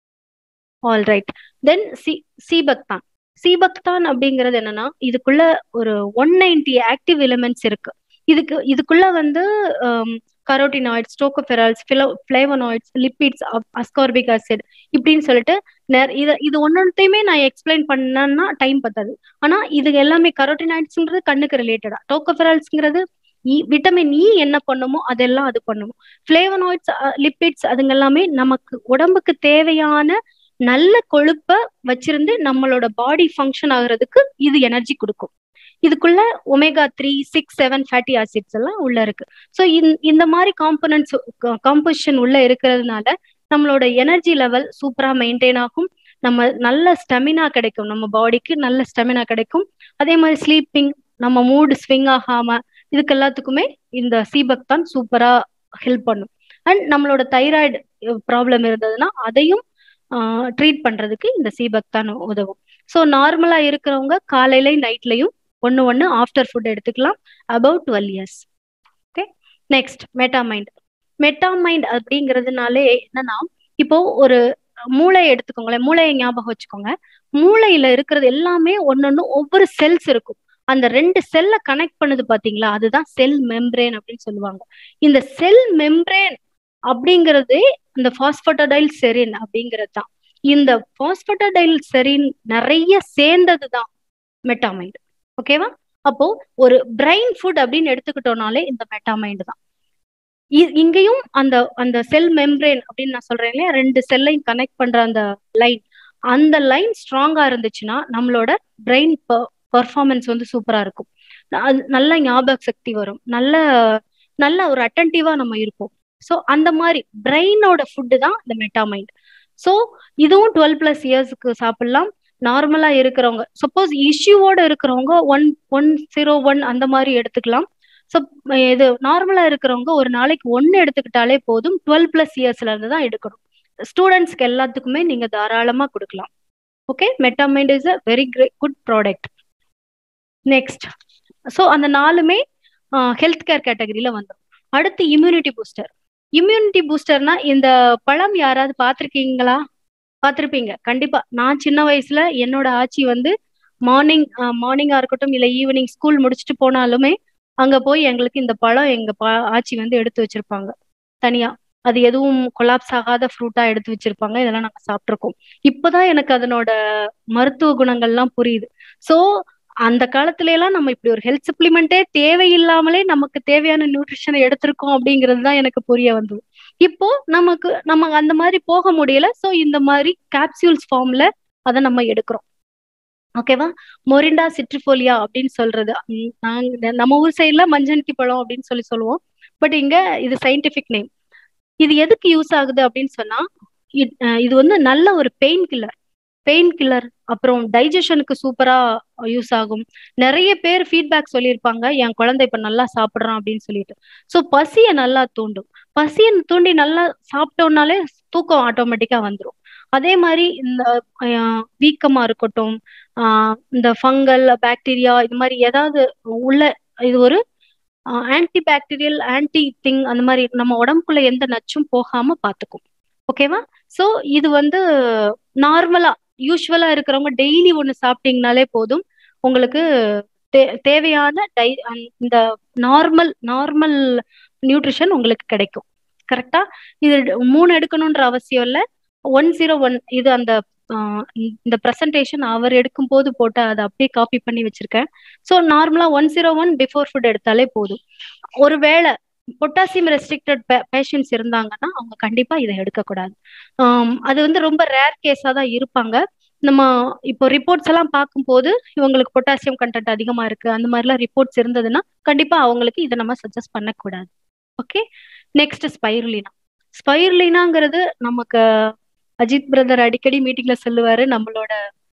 ஆல் ரைட் தென் சி சீபக்தான் சீபக்தான் அப்படிங்கிறது என்னன்னா இதுக்குள்ள ஒரு ஒன் நைன்டி ஆக்டிவ் எலிமெண்ட்ஸ் இருக்கு இதுக்கு இதுக்குள்ள வந்து carotenoids tocopherols flavonoids lipids ascorbic acid இப்படின்னு சொல்லிட்டு நெற- இத இது ஒன்னொன்றையுமே நான் எக்ஸ்பிளைன் பண்ணேன்னா டைம் பத்தாது ஆனா இது எல்லாமே கரோட்டினாய்ட்ஸ்ங்கிறது கண்ணுக்கு ரிலேட்டடா டோகோஃபெரால்ஸ்ங்கிறது விட்டமின் இ என்ன பண்ணுமோ அதெல்லாம் அது பண்ணும் ஃபிளேவனாய்ட்ஸ் லிப்பிட்ஸ் அதுங்க எல்லாமே நமக்கு உடம்புக்கு தேவையான நல்ல கொழுப்பை வச்சிருந்து நம்மளோட பாடி ஃபங்க்ஷன் ஆகுறதுக்கு இது எனர்ஜி கொடுக்கும் இதுக்குள்ள omega three six seven fatty acids எல்லாம் உள்ள இருக்கு ஸோ இந்த மாதிரி காம்பனன்ட்ஸ் காம்போசிஷன் உள்ள இருக்கிறதுனால நம்மளோட எனர்ஜி லெவல் சூப்பரா மெயின்டைன் ஆகும் நம்ம நல்ல ஸ்டெமினா கிடைக்கும் நம்ம பாடிக்கு நல்ல ஸ்டெமினா கிடைக்கும் அதே மாதிரி ஸ்லீப்பிங் நம்ம மூடு ஸ்விங் ஆகாம இதுக்கு எல்லாத்துக்குமே இந்த சீபக் தான் சூப்பரா ஹெல்ப் பண்ணும் அண்ட் நம்மளோட தைராய்டு ப்ராப்ளம் இருந்ததுன்னா அதையும் ட்ரீட் பண்றதுக்கு இந்த சீபக் தான் உதவும் ஸோ நார்மலா இருக்கிறவங்க காலையிலையும் நைட்லையும் ஒன்று ஒன்று ஆஃப்டர் ஃபுட் எடுத்துக்கலாம் about twelve years okay next Metamind Metamind அப்படிங்கிறதுனாலே என்னன்னா இப்போ ஒரு மூளையை எடுத்துக்கோங்களேன் மூளையை ஞாபகம் வச்சுக்கோங்க மூளையில இருக்கிறது எல்லாமே ஒன்னொன்னு ஒவ்வொரு செல்ஸ் இருக்கும் அந்த ரெண்டு செல்லை கனெக்ட் பண்ணுது பாத்தீங்களா அதுதான் செல் மெம்ப்ரேன் அப்படின்னு சொல்லுவாங்க இந்த செல் மெம்ப்ரேன் அப்படிங்கிறது இந்த பாஸ்போட்டடைல் செரின் அப்படிங்கிறது தான் இந்த பாஸ்போட்டடைல் செரின் நிறைய சேர்ந்தது தான் மெட்டாமைண்ட் ஓகேவா அப்போ ஒரு பிரைன் ஃபுட் அப்படின்னு எடுத்துக்கிட்டோம்னாலே இந்த மெட்டாமைண்ட் தான் இங்கேயும் அந்த அந்த செல் மெம்ப்ரேன் அப்படின்னு நான் சொல்றேன் இல்லையா ரெண்டு செல்லையும் கனெக்ட் பண்ற அந்த லைன் அந்த லைன் ஸ்ட்ராங்கா இருந்துச்சுன்னா நம்மளோட பிரெயின் பர்ஃபார்மன்ஸ் வந்து சூப்பரா இருக்கும் நல்ல ஞாபக சக்தி வரும் நல்ல நல்ல ஒரு அட்டன்டிவா நம்ம இருப்போம் ஸோ அந்த மாதிரி பிரெயினோட ஃபுட்டு தான் இந்த மெட்டாமைண்ட் ஸோ இதுவும் டுவெல் பிளஸ் இயர்ஸ்க்கு சாப்பிடலாம் நார்மலா இருக்கிறவங்க சப்போஸ் இஷ்யூவோட இருக்கிறவங்க ஒன் ஒன் ஜீரோ ஒன் அந்த மாதிரி எடுத்துக்கலாம் ஸோ இது நார்மலா இருக்கிறவங்க ஒரு நாளைக்கு ஒன்னு எடுத்துக்கிட்டாலே போதும் டுவெல் பிளஸ் இயர்ஸ்ல இருந்து தான் எடுக்கணும் ஸ்டூடெண்ட்ஸ்க்கு எல்லாத்துக்குமே நீங்க தாராளமா கொடுக்கலாம் okay Metamind is a very great good product next so அந்த நாலுமே ஹெல்த் கேர் கேட்டகரியில வந்துடும் அடுத்து இம்யூனிட்டி பூஸ்டர் இம்யூனிட்டி பூஸ்டர்னா இந்த பழம் யாராவது பார்த்துருக்கீங்களா பார்த்துருப்பீங்க கண்டிப்பா நான் சின்ன வயசுல என்னோட ஆட்சி வந்து மார்னிங் மார்னிங்கா இருக்கட்டும் இல்லை ஈவினிங் ஸ்கூல் முடிச்சுட்டு போனாலுமே அங்க போய் எங்களுக்கு இந்த பழம் எங்க ஆட்சி வந்து எடுத்து வச்சிருப்பாங்க தனியா அது எதுவும் கொலாப்ஸ் ஆகாத ஃப்ரூட்டா எடுத்து வச்சிருப்பாங்க இதெல்லாம் நாங்க சாப்பிட்ருக்கோம் இப்போதான் எனக்கு அதனோட மருத்துவ குணங்கள்லாம் புரியுது ஸோ அந்த காலத்துல எல்லாம் நம்ம இப்படி ஒரு ஹெல்த் சப்ளிமெண்டே தேவையில்லாமலே நமக்கு தேவையான நியூட்ரிஷனை எடுத்திருக்கோம் அப்படிங்கிறது தான் எனக்கு புரிய வந்தது இப்போ நமக்கு நம்ம அந்த மாதிரி போக முடியல ஸோ இந்த மாதிரி கேப்சியூல்ஸ் ஃபார்ம்ல அதை நம்ம எடுக்கிறோம் ஓகேவா மொரிண்டா சிட்ரிஃபோலியா அப்படின்னு சொல்றது நாங்க நம்ம ஊர் சைட்ல மஞ்சனிக்கு பழம் அப்படின்னு சொல்லி சொல்லுவோம் பட் இங்க இது சயின்டிபிக் நேம் இது எதுக்கு யூஸ் ஆகுது அப்படின்னு சொன்னா இது வந்து நல்ல ஒரு பெயின் கில்லர் பெயின் கில்லர் அப்புறம் டைஜஷனுக்கு சூப்பரா யூஸ் ஆகும் நிறைய பேர் ஃபீட்பேக் சொல்லியிருப்பாங்க என் குழந்தை இப்ப நல்லா சாப்பிட்றான் அப்படின்னு சொல்லிட்டு ஸோ பசியை நல்லா தூண்டும் பசியை தூண்டி நல்லா சாப்பிட்டோம்னாலே தூக்கம் ஆட்டோமேட்டிக்கா வந்துடும் அதே மாதிரி இந்த வீக்கமா இருக்கட்டும் இந்த ஃபங்கல் பாக்டீரியா இது மாதிரி ஏதாவது உள்ள இது ஒரு ஆன்டி பாக்டீரியல் ஆன்டி திங் அந்த மாதிரி நம்ம உடம்புக்குள்ள எந்த நச்சும் போகாம பாத்துக்கும் ஓகேவா ஸோ இது வந்து நார்மலா யூஸ்வலா இருக்கிறவங்க டெய்லி ஒன்று சாப்பிட்டீங்கனாலே போதும் உங்களுக்கு தே தேவையான டை இந்த நார்மல் நார்மல் நியூட்ரிஷன் உங்களுக்கு கிடைக்கும் கரெக்டா இது மூணு எடுக்கணுன்ற அவசியம் இல்லை ஒன் ஜீரோ ஒன் இது அந்த இந்த ப்ரெசன்டேஷன் அவர் எடுக்கும் போது போட்டு அதை அப்படியே காப்பி பண்ணி வச்சிருக்கேன் ஸோ நார்மலா one zero one before food எடுத்தாலே போதும் ஒருவேளை பொட்டாசியம் ரெஸ்ட்ரிக்டட் பேஷண்ட்ஸ் இருந்தாங்கன்னா அவங்க கண்டிப்பா இதை எடுக்கக்கூடாது அது வந்து ரொம்ப ரேர் கேஸா தான் இருப்பாங்க நம்ம இப்போ ரிப்போர்ட்ஸ் எல்லாம் பார்க்கும்போது இவங்களுக்கு பொட்டாசியம் கண்டென்ட் அதிகமா இருக்கு அந்த மாதிரிலாம் ரிப்போர்ட்ஸ் இருந்ததுன்னா கண்டிப்பா அவங்களுக்கு இதை நம்ம சஜஸ்ட் பண்ணக்கூடாது ஓகே நெக்ஸ்ட் ஸ்பைருலினா ஸ்பைருலினாங்கிறது நமக்கு அஜித் பிரதர் அடிக்கடி மீட்டிங்ல சொல்லுவாரு நம்மளோட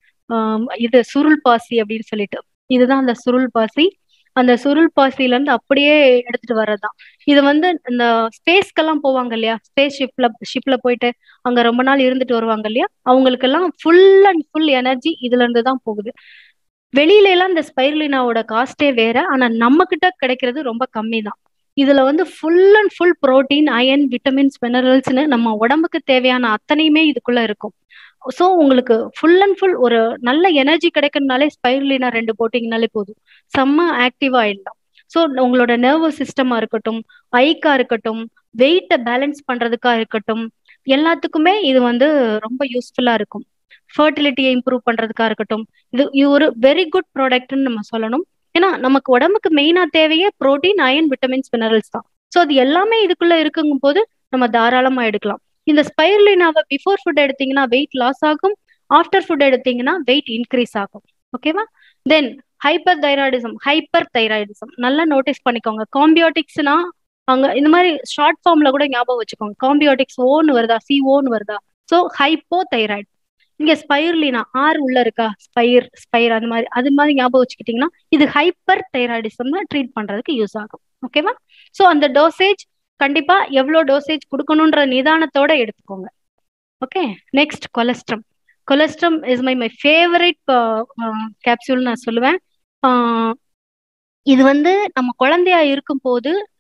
இது சுருள் பாசி அப்படின்னு சொல்லிட்டு இதுதான் அந்த சுருள் பாசி அந்த சுருள் பாசில இருந்து அப்படியே எடுத்துட்டு வர்றதுதான் இது வந்து இந்த ஸ்பேஸ்க்கெல்லாம் போவாங்க இல்லையா ஸ்பேஸ் ஷிப்ல ஷிப்ல போயிட்டு அங்க ரொம்ப நாள் இருந்துட்டு வருவாங்க இல்லையா அவங்களுக்கு எல்லாம் ஃபுல் அண்ட் ஃபுல் எனர்ஜி இதுல இருந்து தான் போகுது வெளியில எல்லாம் இந்த ஸ்பைருலினாவோட காஸ்டே வேற ஆனா நம்ம கிட்ட கிடைக்கிறது ரொம்ப கம்மி தான் இதுல வந்து full and full protein iron vitamins மினரல்ஸ்னு நம்ம உடம்புக்கு தேவையான அத்தனையுமே இதுக்குள்ள இருக்கும் ஸோ உங்களுக்கு ஃபுல் அண்ட் ஃபுல் ஒரு நல்ல எனர்ஜி கிடைக்கணும்னாலே ஸ்பைருலினா ரெண்டு போட்டிங்கனாலே போதும் செம்ம ஆக்டிவா ஆயிடலாம் ஸோ உங்களோட நர்வஸ் சிஸ்டமா இருக்கட்டும் ஐக்கா இருக்கட்டும் வெயிட்டை பேலன்ஸ் பண்றதுக்கா இருக்கட்டும் எல்லாத்துக்குமே இது வந்து ரொம்ப யூஸ்ஃபுல்லா இருக்கும் ஃபர்டிலிட்டியை இம்ப்ரூவ் பண்றதுக்கா இருக்கட்டும் இது இது ஒரு வெரி குட் ப்ராடக்ட்னு நம்ம சொல்லணும் ஏன்னா நமக்கு உடம்புக்கு மெயினா தேவையே ப்ரோட்டீன் அயன் விட்டமின்ஸ் மினரல்ஸ் தான் ஸோ அது எல்லாமே இதுக்குள்ள இருக்குங்கும் போது நம்ம தாராளமா எடுக்கலாம் இந்த ஸ்பைர்லினாவை பிஃபோர் ஃபுட் எடுத்தீங்கன்னா வெயிட் லாஸ் ஆகும் ஆஃப்டர் ஃபுட் எடுத்தீங்கன்னா வெயிட் இன்க்ரீஸ் ஆகும் ஓகேவா then hyperthyroidism hyperthyroidism நல்லா நோட்டீஸ் பண்ணிக்கோங்க காம்பியோட்டிக்ஸ்னா அங்க இந்த மாதிரி ஷார்ட் ஃபார்ம்ல கூட ஞாபகம் வச்சுக்கோங்க காம்பியோட்டிக்ஸ் ஓன்னு வருதா சி ஓன்னு வருதா ஸோ ஹைப்போ தைராய்டு இங்க ஸ்பைர்லினா ஆர் உள்ள இருக்கா ஸ்பைர் ஸ்பைர் அந்த மாதிரி அது மாதிரி ஞாபகம் வச்சுக்கிட்டீங்கன்னா இது ஹைப்பர் தைராய்டிசம் ட்ரீட் பண்றதுக்கு யூஸ் ஆகும் ஓகேவா ஸோ அந்த டோசேஜ் கண்டிப்பா எவ்வளோ டோசேஜ் கொடுக்கணுன்ற நிதானத்தோட எடுத்துக்கோங்க okay next colostrum colostrum is my my favourite capsule நான் சொல்லுவேன் இது வந்து நம்ம குழந்தையா இருக்கும் போது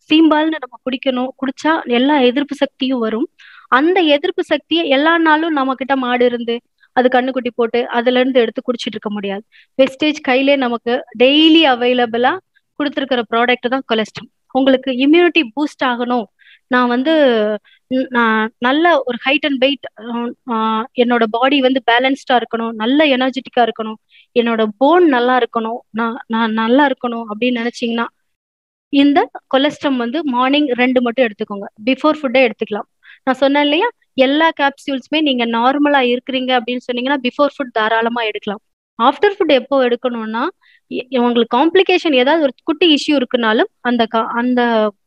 சீம்பால்னு நம்ம குடிக்கணும் குடிச்சா எல்லா எதிர்ப்பு சக்தியும் வரும் அந்த எதிர்ப்பு சக்தியை எல்லா நாளும் நம்ம கிட்ட மாடு இருந்து அது கண்ணுக்குட்டி போட்டு அதுல இருந்து எடுத்து குடிச்சிட்டு இருக்க முடியாது வெஸ்டேஜ் கையிலே நமக்கு டெய்லி அவைலபிளா கொடுத்துருக்கிற ப்ராடக்ட் தான் கொலஸ்ட்ரம் உங்களுக்கு இம்யூனிட்டி பூஸ்ட் ஆகணும் நான் வந்து நான் நல்ல ஒரு ஹைட் அண்ட் வெயிட் என்னோட பாடி வந்து பேலன்ஸ்டா இருக்கணும் நல்ல எனர்ஜெட்டிக்கா இருக்கணும் என்னோட போன் நல்லா இருக்கணும் நான் நான் நல்லா இருக்கணும் அப்படின்னு நினைச்சீங்கன்னா இந்த கொலஸ்ட்ரம் வந்து மார்னிங் ரெண்டு மட்டும் எடுத்துக்கோங்க பிஃபோர் ஃபுட்டே எடுத்துக்கலாம் நான் சொன்னேன் இல்லையா எல்லா கேப்சியூல்ஸுமே நீங்க நார்மலா இருக்கிறீங்க அப்படின்னு சொன்னீங்கன்னா பிஃபோர் ஃபுட் தாராளமா எடுக்கலாம் ஆஃப்டர் ஃபுட் எப்போ எடுக்கணும்னா உங்களுக்கு காம்ப்ளிகேஷன் ஏதாவது ஒரு குட்டி இஷ்யூ இருக்குனாலும் அந்த அந்த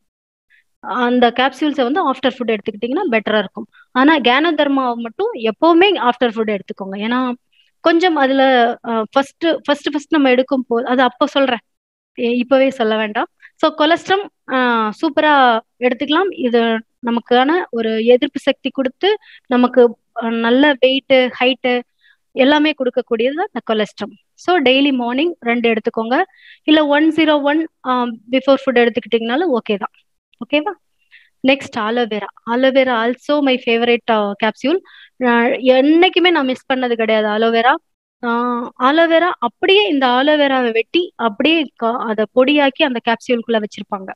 அந்த கேப்சியூல்ஸை வந்து ஆஃப்டர் ஃபுட் எடுத்துக்கிட்டிங்கன்னா பெட்டரா இருக்கும் ஆனா கேனோ தர்மாவை மட்டும் எப்பவுமே ஆஃப்டர் ஃபுட் எடுத்துக்கோங்க ஏன்னா கொஞ்சம் அதுல ஃபர்ஸ்ட் ஃபர்ஸ்ட் ஃபர்ஸ்ட் நம்ம எடுக்கும் போது அது அப்போ சொல்றேன் இப்பவே சொல்ல வேண்டாம் ஸோ கொலஸ்ட்ரம் சூப்பரா எடுத்துக்கலாம் இது நமக்கான ஒரு எதிர்ப்பு சக்தி கொடுத்து நமக்கு நல்ல வெயிட்டு ஹைட்டு எல்லாமே கொடுக்கக்கூடியது இந்த கொலஸ்ட்ரம் ஸோ டெய்லி மார்னிங் ரெண்டு எடுத்துக்கோங்க இல்லை one zero one before food எடுத்துக்கிட்டிங்கனாலும் ஓகே தான் ஓகேவா next aloe vera aloe vera also my favourite capsule என்னைக்குமே நான் மிஸ் பண்ணது கிடையாது ஆலோவேரா ஆலோவேரா அப்படியே இந்த ஆலோவேராவை வெட்டி அப்படியே அதை பொடியாக்கி அந்த கேப்சியூலுக்குள்ள வச்சிருப்பாங்க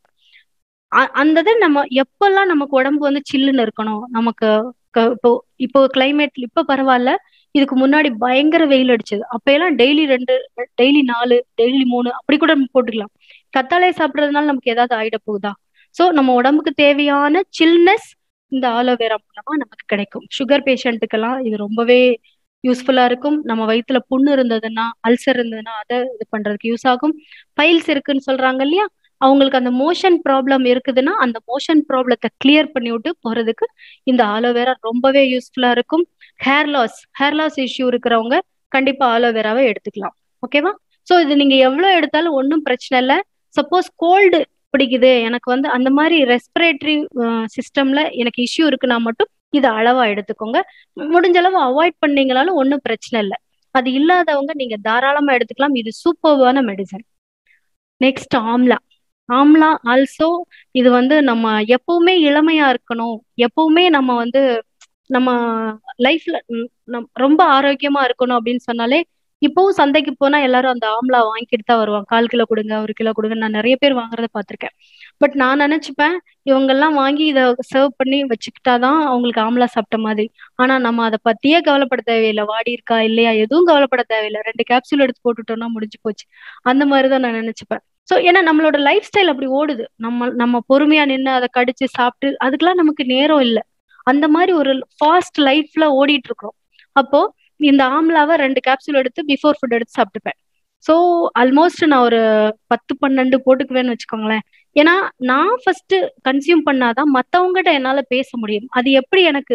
அந்த இதை நம்ம எப்பெல்லாம் நமக்கு உடம்பு வந்து சில்லுன்னு இருக்கணும் நமக்கு இப்போ இப்போ கிளைமேட் இப்போ பரவாயில்ல இதுக்கு முன்னாடி பயங்கர வெயில் அடிச்சது அப்ப எல்லாம் டெய்லி ரெண்டு டெய்லி நாலு டெய்லி மூணு அப்படி கூட போட்டுக்கலாம் கத்தாழை சாப்பிட்றதுனால நமக்கு ஏதாவது ஆயிட போகுதா ஸோ நம்ம உடம்புக்கு தேவையான சில்னஸ் இந்த ஆலோவேரா மூலமா நமக்கு கிடைக்கும் சுகர் பேஷண்ட்டுக்கெல்லாம் இது ரொம்பவே யூஸ்ஃபுல்லா இருக்கும் நம்ம வயிற்றுல புண்ணு இருந்ததுன்னா அல்சர் இருந்ததுன்னா அதை இது பண்றதுக்கு யூஸ் ஆகும் பைல்ஸ் இருக்குன்னு சொல்றாங்க இல்லையா அவங்களுக்கு அந்த மோஷன் ப்ராப்ளம் இருக்குதுன்னா அந்த மோஷன் ப்ராப்ளத்தை கிளியர் பண்ணி விட்டு போறதுக்கு இந்த ஆலோவேரா ரொம்பவே யூஸ்ஃபுல்லா இருக்கும் hair loss hair loss issue இருக்கிறவங்க கண்டிப்பா ஆலோவேராவை எடுத்துக்கலாம் ஓகேவா ஸோ இது நீங்க எவ்வளவு எடுத்தாலும் ஒன்றும் பிரச்சனை இல்லை சப்போஸ் கோல்டு பிடிக்குது எனக்கு வந்து அந்த மாதிரி ரெஸ்பிரேட்டரி சிஸ்டம்ல எனக்கு இஷ்யூ இருக்குன்னா மட்டும் இதை அளவா எடுத்துக்கோங்க முடிஞ்ச அளவு அவாய்ட் பண்ணீங்களாலும் ஒன்றும் பிரச்சனை இல்லை அது இல்லாதவங்க நீங்க தாராளமா எடுத்துக்கலாம் இது சூப்பர்வான medicine next amla amla also இது வந்து நம்ம எப்பவுமே இளமையா இருக்கணும் எப்பவுமே நம்ம வந்து நம்ம லைஃப்ல ரொம்ப ஆரோக்கியமா இருக்கணும் அப்படின்னு சொன்னாலே இப்பவும் சந்தைக்கு போனா எல்லாரும் அந்த ஆம்லா வாங்கிட்டு தான் வருவாங்க கால் கிலோ கொடுங்க ஒரு கிலோ கொடுங்க நான் நிறைய பேர் வாங்குறத பார்த்திருக்கேன் பட் நான் நினைச்சுப்பேன் இவங்க எல்லாம் வாங்கி இதை சர்வ் பண்ணி வச்சுக்கிட்டாதான் அவங்களுக்கு ஆம்லா சாப்பிட்ட மாதிரி ஆனா நம்ம அதை பத்தியே கவலைப்பட தேவையில்லை வாடி இருக்கா இல்லையா எதுவும் கவலைப்பட தேவையில்லை ரெண்டு கேப்சூல் எடுத்து போட்டுட்டோம்னா முடிஞ்சு போச்சு அந்த மாதிரிதான் நான் நினைச்சுப்பேன் ஸோ ஏன்னா நம்மளோட லைஃப் ஸ்டைல் அப்படி ஓடுது நம்ம நம்ம பொறுமையா நின்று அதை கடிச்சு சாப்பிட்டு அதுக்கெல்லாம் நமக்கு நேரம் இல்லை அந்த மாதிரி ஒரு ஃபாஸ்ட் லைஃப்ல ஓடிட்டு இருக்கிறோம் அப்போ இந்த ஆம்லாவை ரெண்டு கேப்சூல் எடுத்து பிஃபோர் ஃபுட் எடுத்து சாப்பிட்டுப்பேன் ஸோ ஆல்மோஸ்ட் நான் ஒரு பத்து பன்னெண்டு போட்டுக்குவேன்னு வச்சுக்கோங்களேன் ஏன்னா நான் ஃபர்ஸ்ட் கன்சியூம் பண்ணாதான் மற்றவங்ககிட்ட என்னால் பேச முடியும் அது எப்படி எனக்கு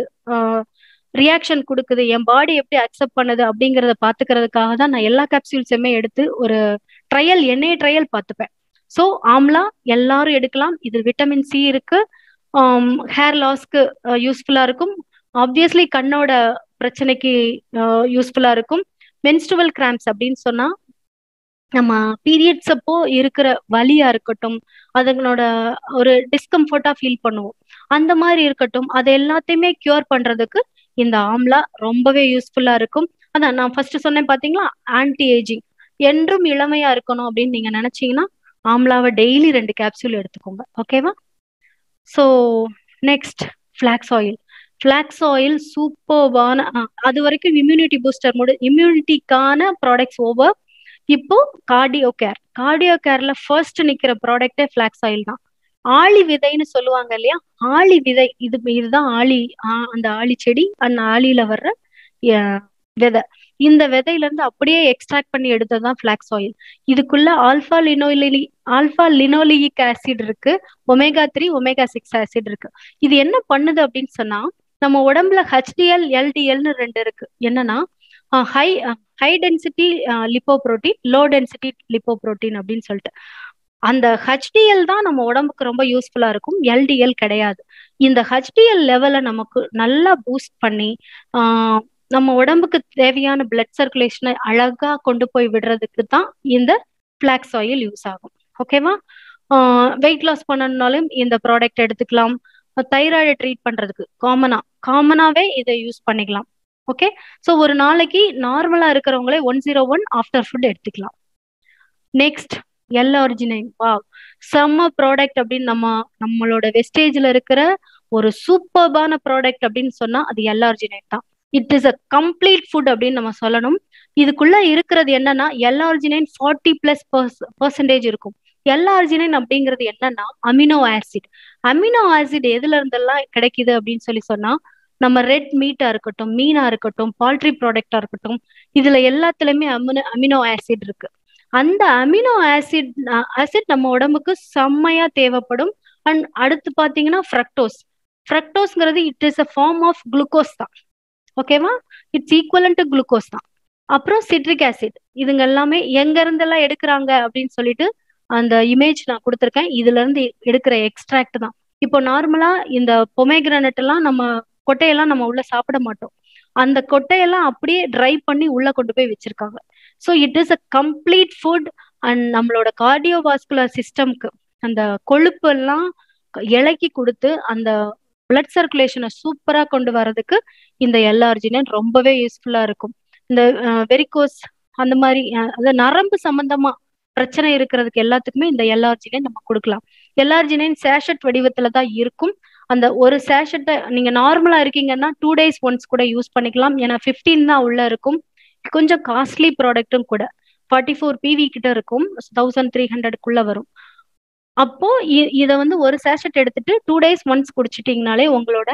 ரியாக்ஷன் கொடுக்குது என் பாடி எப்படி அக்செப்ட் பண்ணுது அப்படிங்கிறத பாத்துக்கிறதுக்காக தான் நான் எல்லா கேப்சூல்ஸுமே எடுத்து ஒரு ட்ரையல் என்னைய ட்ரையல் பார்த்துப்பேன் ஸோ ஆம்லா எல்லாரும் எடுக்கலாம் இது விட்டமின் சி இருக்கு ஹேர் லாஸ்க்கு யூஸ்ஃபுல்லா இருக்கும் ஆப்வியஸ்லி கண்ணோட பிரச்சனைக்கு யூஸ்ஃபுல்லா இருக்கும் மென்ஸ்டுவல் கிராம்ஸ் அப்படின்னு சொன்னா நம்ம பீரியட்ஸ் அப்போ இருக்கிற வலியா இருக்கட்டும் அதுங்களோட ஒரு டிஸ்கம்ஃபர்ட்டா ஃபீல் பண்ணுவோம் அந்த மாதிரி இருக்கட்டும் அது எல்லாத்தையுமே கியூர் பண்றதுக்கு இந்த ஆம்லா ரொம்பவே யூஸ்ஃபுல்லா இருக்கும் அதான் நான் ஃபர்ஸ்ட் சொன்னேன் பாத்தீங்களா ஆன்டி ஏஜிங் என்றும் இளமையா இருக்கணும் அப்படின்னு நீங்க நினைச்சீங்கன்னா ஆம்லாவை டெய்லி ரெண்டு கேப்சூல் எடுத்துக்கோங்க ஓகேவா so next flax oil flax oil சூப்பர்வான அது வரைக்கும் இம்யூனிட்டி பூஸ்டர் மோடு இம்யூனிட்டிக்கான ப்ராடக்ட்ஸ் ஓவர் இப்போ கார்டியோ கேர் கார்டியோ கேர்ல ஃபர்ஸ்ட் நிக்கிற ப்ராடக்டே ஃபிளாக்ஸ் ஆயில் தான் ஆளி விதைன்னு சொல்லுவாங்க இல்லையா ஆளி விதை இது இதுதான் ஆளி அந்த ஆளி செடி அந்த ஆளியில வர்ற விதை இந்த விதையில இருந்து அப்படியே எக்ஸ்ட்ராக்ட் பண்ணி எடுத்ததுதான் ஃபிளாக்ஸ் ஆயில் இதுக்குள்ள alpha linoleic alpha linoleic acid இருக்கு omega three omega six acid இருக்கு இது என்ன பண்ணுது அப்படின்னு சொன்னா நம்ம உடம்புல ஹெச்டிஎல் எல்டிஎல்னு ரெண்டு இருக்கு என்னன்னா high high density lipoprotein low density lipoprotein அப்படின்னு சொல்லிட்டு அந்த ஹெச்டிஎல் தான் நம்ம உடம்புக்கு ரொம்ப யூஸ்ஃபுல்லா இருக்கும் எல்டிஎல் கிடையாது இந்த ஹெச்டிஎல் லெவலை நமக்கு நல்லா பூஸ்ட் பண்ணி நம்ம உடம்புக்கு தேவையான பிளட் சர்க்குலேஷனை அழகா கொண்டு போய் விடுறதுக்கு தான் இந்த ஃபிளாக்ஸ் ஆயில் யூஸ் ஆகும் ஓகேவா வெயிட் லாஸ் பண்ணணும்னாலும் இந்த ப்ராடக்ட் எடுத்துக்கலாம் தைராய்டை ட்ரீட் பண்றதுக்கு காமனா காமனாவே இதை யூஸ் பண்ணிக்கலாம் ஓகே ஸோ ஒரு நாளைக்கு நார்மலா இருக்கிறவங்களே one zero one after food எடுத்துக்கலாம் நெக்ஸ்ட் எல் ஆரிஜினைன் வா செம்ம ப்ராடக்ட் அப்படின்னு நம்ம நம்மளோட வெஸ்டேஜ்ல இருக்கிற ஒரு சூப்பர்பான ப்ராடக்ட் அப்படின்னு சொன்னா அது எல் ஆரிஜினைன் தான் it is a complete food அப்படின்னு நம்ம சொல்லணும் இதுக்குள்ள இருக்கிறது என்னன்னா L arginine forty plus percentage இருக்கும் எல் ஆர்ஜினைன் அப்படிங்கிறது என்னன்னா அமினோ ஆசிட் அமினோ ஆசிட் எதுல இருந்தெல்லாம் கிடைக்குது அப்படின்னு சொல்லி சொன்னா நம்ம ரெட் மீட்டா இருக்கட்டும் மீனா இருக்கட்டும் பால்ட்ரி ப்ராடக்டா இருக்கட்டும் இதுல எல்லாத்துலயுமே அமினோ அமினோ ஆசிட் இருக்கு அந்த அமினோ ஆசிட் ஆசிட் நம்ம உடம்புக்கு செம்மையா தேவைப்படும் அண்ட் அடுத்து பாத்தீங்கன்னா ஃப்ரக்டோஸ் ஃப்ரக்டோஸ்ங்கிறது it is a form of glucose தான் ஓகேவா இட்ஸ் ஈக்குவலன் டு குளுக்கோஸ் தான் அப்புறம் சிட்ரிக் ஆசிட் இதுங்க எல்லாமே எங்க இருந்தெல்லாம் எடுக்கிறாங்க அப்படின்னு சொல்லிட்டு அந்த இமேஜ் நான் கொடுத்துருக்கேன் இதுல இருந்து எடுக்கிற எக்ஸ்ட்ராக்ட் தான் இப்போ நார்மலா இந்த பொமேகிரானட் எல்லாம் நம்ம கொட்டையெல்லாம் நம்ம உள்ள சாப்பிட மாட்டோம் அந்த கொட்டையெல்லாம் அப்படியே ட்ரை பண்ணி உள்ள கொண்டு போய் வச்சிருக்காங்க so it is a complete food and நம்மளோட கார்டியோவாஸ்குலர் சிஸ்டம்க்கு அந்த கொழுப்பு எல்லாம் இலக்கி கொடுத்து அந்த பிளட் சர்க்குலேஷனை சூப்பரா கொண்டு வர்றதுக்கு இந்த எல்ஆர்ஜினன் ரொம்பவே யூஸ்ஃபுல்லா இருக்கும் இந்த வெரிகோஸ் அந்த மாதிரி அந்த நரம்பு சம்பந்தமா பிரச்சனை இருக்கிறதுக்கு எல்லாத்துக்குமே இந்த எல்ஆர்ஜினைன் நம்ம கொடுக்கலாம் எல்ஆர்ஜினைன் சேஷட் வடிவத்துல தான் இருக்கும் அந்த ஒரு சேஷட்டை நீங்க நார்மலா இருக்கீங்கன்னா டூ டேஸ் ஒன்ஸ் கூட யூஸ் பண்ணிக்கலாம் ஏன்னா ஃபிஃப்டீன் தான் உள்ள இருக்கும் கொஞ்சம் காஸ்ட்லி ப்ராடக்ட்டும் கூட ஃபார்ட்டி ஃபோர் பிவி கிட்ட இருக்கும் தௌசண்ட் த்ரீ ஹண்ட்ரட்குள்ள வரும் அப்போ இதை வந்து ஒரு சேஷட் எடுத்துட்டு டூ டேஸ் ஒன்ஸ் குடிச்சிட்டிங்கனாலே உங்களோட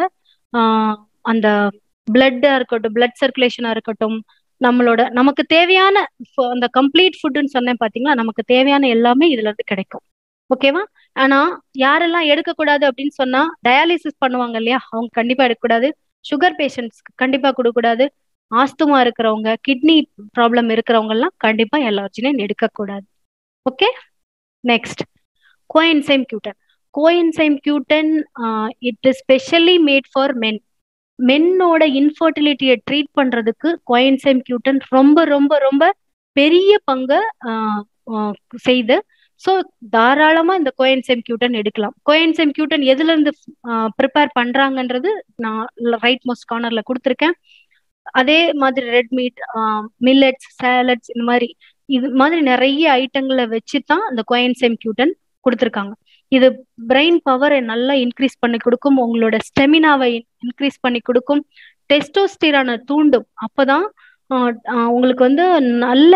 அந்த பிளட்டா இருக்கட்டும் பிளட் சர்க்குலேஷனா இருக்கட்டும் நம்மளோட நமக்கு தேவையான அந்த கம்ப்ளீட் ஃபுட்டுன்னு சொன்னேன் பாத்தீங்களா நமக்கு தேவையான எல்லாமே இதுல இருந்து கிடைக்கும் ஓகேவா ஆனா யாரெல்லாம் எடுக்கக்கூடாது அப்படின்னு சொன்னா டயாலிசிஸ் பண்ணுவாங்க இல்லையா அவங்க கண்டிப்பா எடுக்கக்கூடாது சுகர் பேஷண்ட்ஸ்க்கு கண்டிப்பா கொடுக்கக்கூடாது ஆஸ்துமா இருக்கிறவங்க கிட்னி ப்ராப்ளம் இருக்கிறவங்க எல்லாம் கண்டிப்பா எல்லாச்சினையும் எடுக்கக்கூடாது okay next coenzyme Q ten coenzyme Q ten it is specially made for men மென்னோட இன்ஃபர்டிலிட்டியை ட்ரீட் பண்றதுக்கு கோயன்சைம் கியூட்டன் ரொம்ப ரொம்ப ரொம்ப பெரிய பங்கு செய்து ஸோ தாராளமா இந்த கோயன்சைம் கியூட்டன் எடுக்கலாம் கோயன்சைம் கியூட்டன் எதுல இருந்து ப்ரிப்பேர் பண்றாங்கன்றது நான் ரைட் மோஸ்ட் கார்னர்ல கொடுத்துருக்கேன் அதே மாதிரி ரெட் மீட் மில்லட்ஸ் சேலட்ஸ் இந்த மாதிரி இது மாதிரி நிறைய ஐட்டங்களை வச்சு தான் இந்த கோயன்சைம் கியூட்டன் கொடுத்துருக்காங்க இது பிரெயின் பவரை நல்லா இன்க்ரீஸ் பண்ணி கொடுக்கும் உங்களோட ஸ்டெமினாவை இன்க்ரீஸ் பண்ணி கொடுக்கும் டெஸ்டோஸ்டிரான தூண்டும் அப்போதான் உங்களுக்கு வந்து நல்ல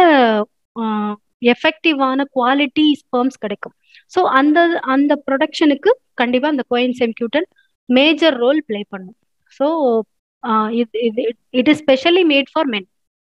எஃபெக்டிவான குவாலிட்டி ஸ்பெர்ம்ஸ் கிடைக்கும் ஸோ அந்த அந்த ப்ரொடக்ஷனுக்கு கண்டிப்பாக அந்த coenzyme Q ten major role play பண்ணும் so it is specially made for men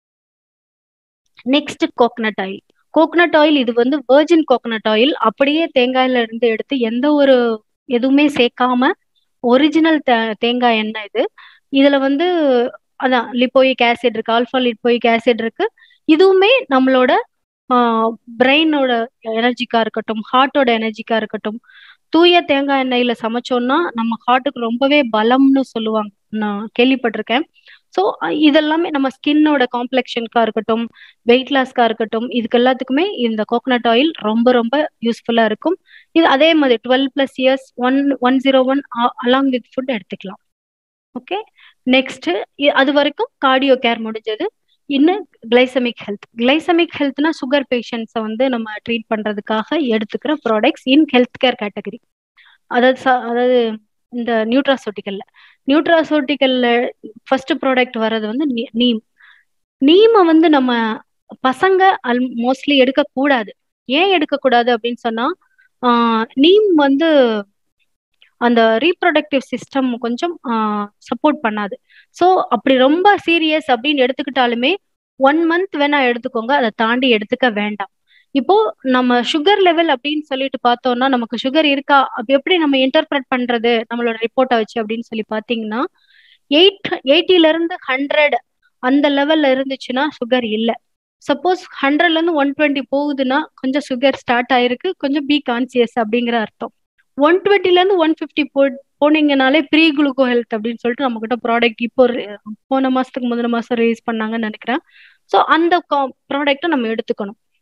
next coconut oil coconut oil இது வந்து வேர்ஜின் கோகனட் ஆயில் அப்படியே தேங்காயில இருந்து எடுத்து எந்த ஒரு எதுவுமே சேர்க்காம ஒரிஜினல் தேங்காய் எண்ணெய் இது இதுல வந்து அதான் லிப்போயிக் ஆசிட் இருக்கு ஆல்ஃபா லிப்போயிக் ஆசிட் இருக்கு இதுவுமே நம்மளோட பிரெயினோட எனர்ஜிக்கா இருக்கட்டும் ஹார்ட்டோட எனர்ஜிக்கா இருக்கட்டும் தூய தேங்காய் எண்ணெயில சமைச்சோம்னா நம்ம ஹார்ட்டுக்கு ரொம்பவே பலம்னு சொல்லுவாங்க நான் கேள்விப்பட்டிருக்கேன் ஸோ இதெல்லாமே நம்ம ஸ்கின்னோட காம்ப்ளெக்ஷனுக்கா இருக்கட்டும் வெயிட் லாஸ்க்கா இருக்கட்டும் இதுக்கு எல்லாத்துக்குமே இந்த கோகனட் ஆயில் ரொம்ப ரொம்ப யூஸ்ஃபுல்லா இருக்கும் இது அதே மாதிரி twelve plus years one one zero one along with food எடுத்துக்கலாம் ஓகே நெக்ஸ்ட் அது வரைக்கும் கார்டியோ கேர் முடிஞ்சது இன்னும் கிளைசமிக் ஹெல்த் கிளைசமிக் ஹெல்த்னா சுகர் பேஷண்ட்ஸை வந்து நம்ம ட்ரீட் பண்றதுக்காக எடுத்துக்கிற products in health care category அதாவது அதாவது இந்த நியூட்ராசோட்டிக்கல்ல நியூட்ராசோட்டிக்கல்ல ஃபர்ஸ்ட் ப்ராடக்ட் வர்றது வந்து நீம் நீமை வந்து நம்ம பசங்க அல் மோஸ்ட்லி எடுக்கக்கூடாது ஏன் எடுக்கக்கூடாது அப்படின்னு சொன்னா நீம் வந்து அந்த ரீப்ரொடக்டிவ் சிஸ்டம் கொஞ்சம் சப்போர்ட் பண்ணாது ஸோ அப்படி ரொம்ப சீரியஸ் அப்படின்னு எடுத்துக்கிட்டாலுமே ஒன் மந்த் வேணா எடுத்துக்கோங்க அதை தாண்டி எடுத்துக்க வேண்டாம் இப்போ நம்ம சுகர் லெவல் அப்படின்னு சொல்லிட்டு பார்த்தோம்னா நமக்கு சுகர் இருக்கா அப்படி எப்படி நம்ம இன்டர்பிரட் பண்றது நம்மளோட ரிப்போர்ட்டை வச்சு அப்படின்னு சொல்லி பார்த்தீங்கன்னா எயிட் எயிட்டில இருந்து ஹண்ட்ரட் அந்த லெவல்ல இருந்துச்சுன்னா சுகர் இல்லை சப்போஸ் ஹண்ட்ரட்ல இருந்து ஒன் டுவெண்ட்டி போகுதுன்னா கொஞ்சம் சுகர் ஸ்டார்ட் ஆயிருக்கு கொஞ்சம் பி கான்சியஸ் அப்படிங்கிற அர்த்தம் ஒன் டுவெண்ட்டில இருந்து ஒன் ஃபிஃப்டி போ போனீங்கனாலே ப்ரீ குளுக்கோ ஹெல்த் அப்படின்னு சொல்லிட்டு நம்ம கிட்ட ப்ராடக்ட் இப்போ போன மாசத்துக்கு முதல் மாசம் ரிலீஸ் பண்ணாங்கன்னு நினைக்கிறேன் ஸோ அந்த ப்ராடக்ட்டை நம்ம எடுத்துக்கணும்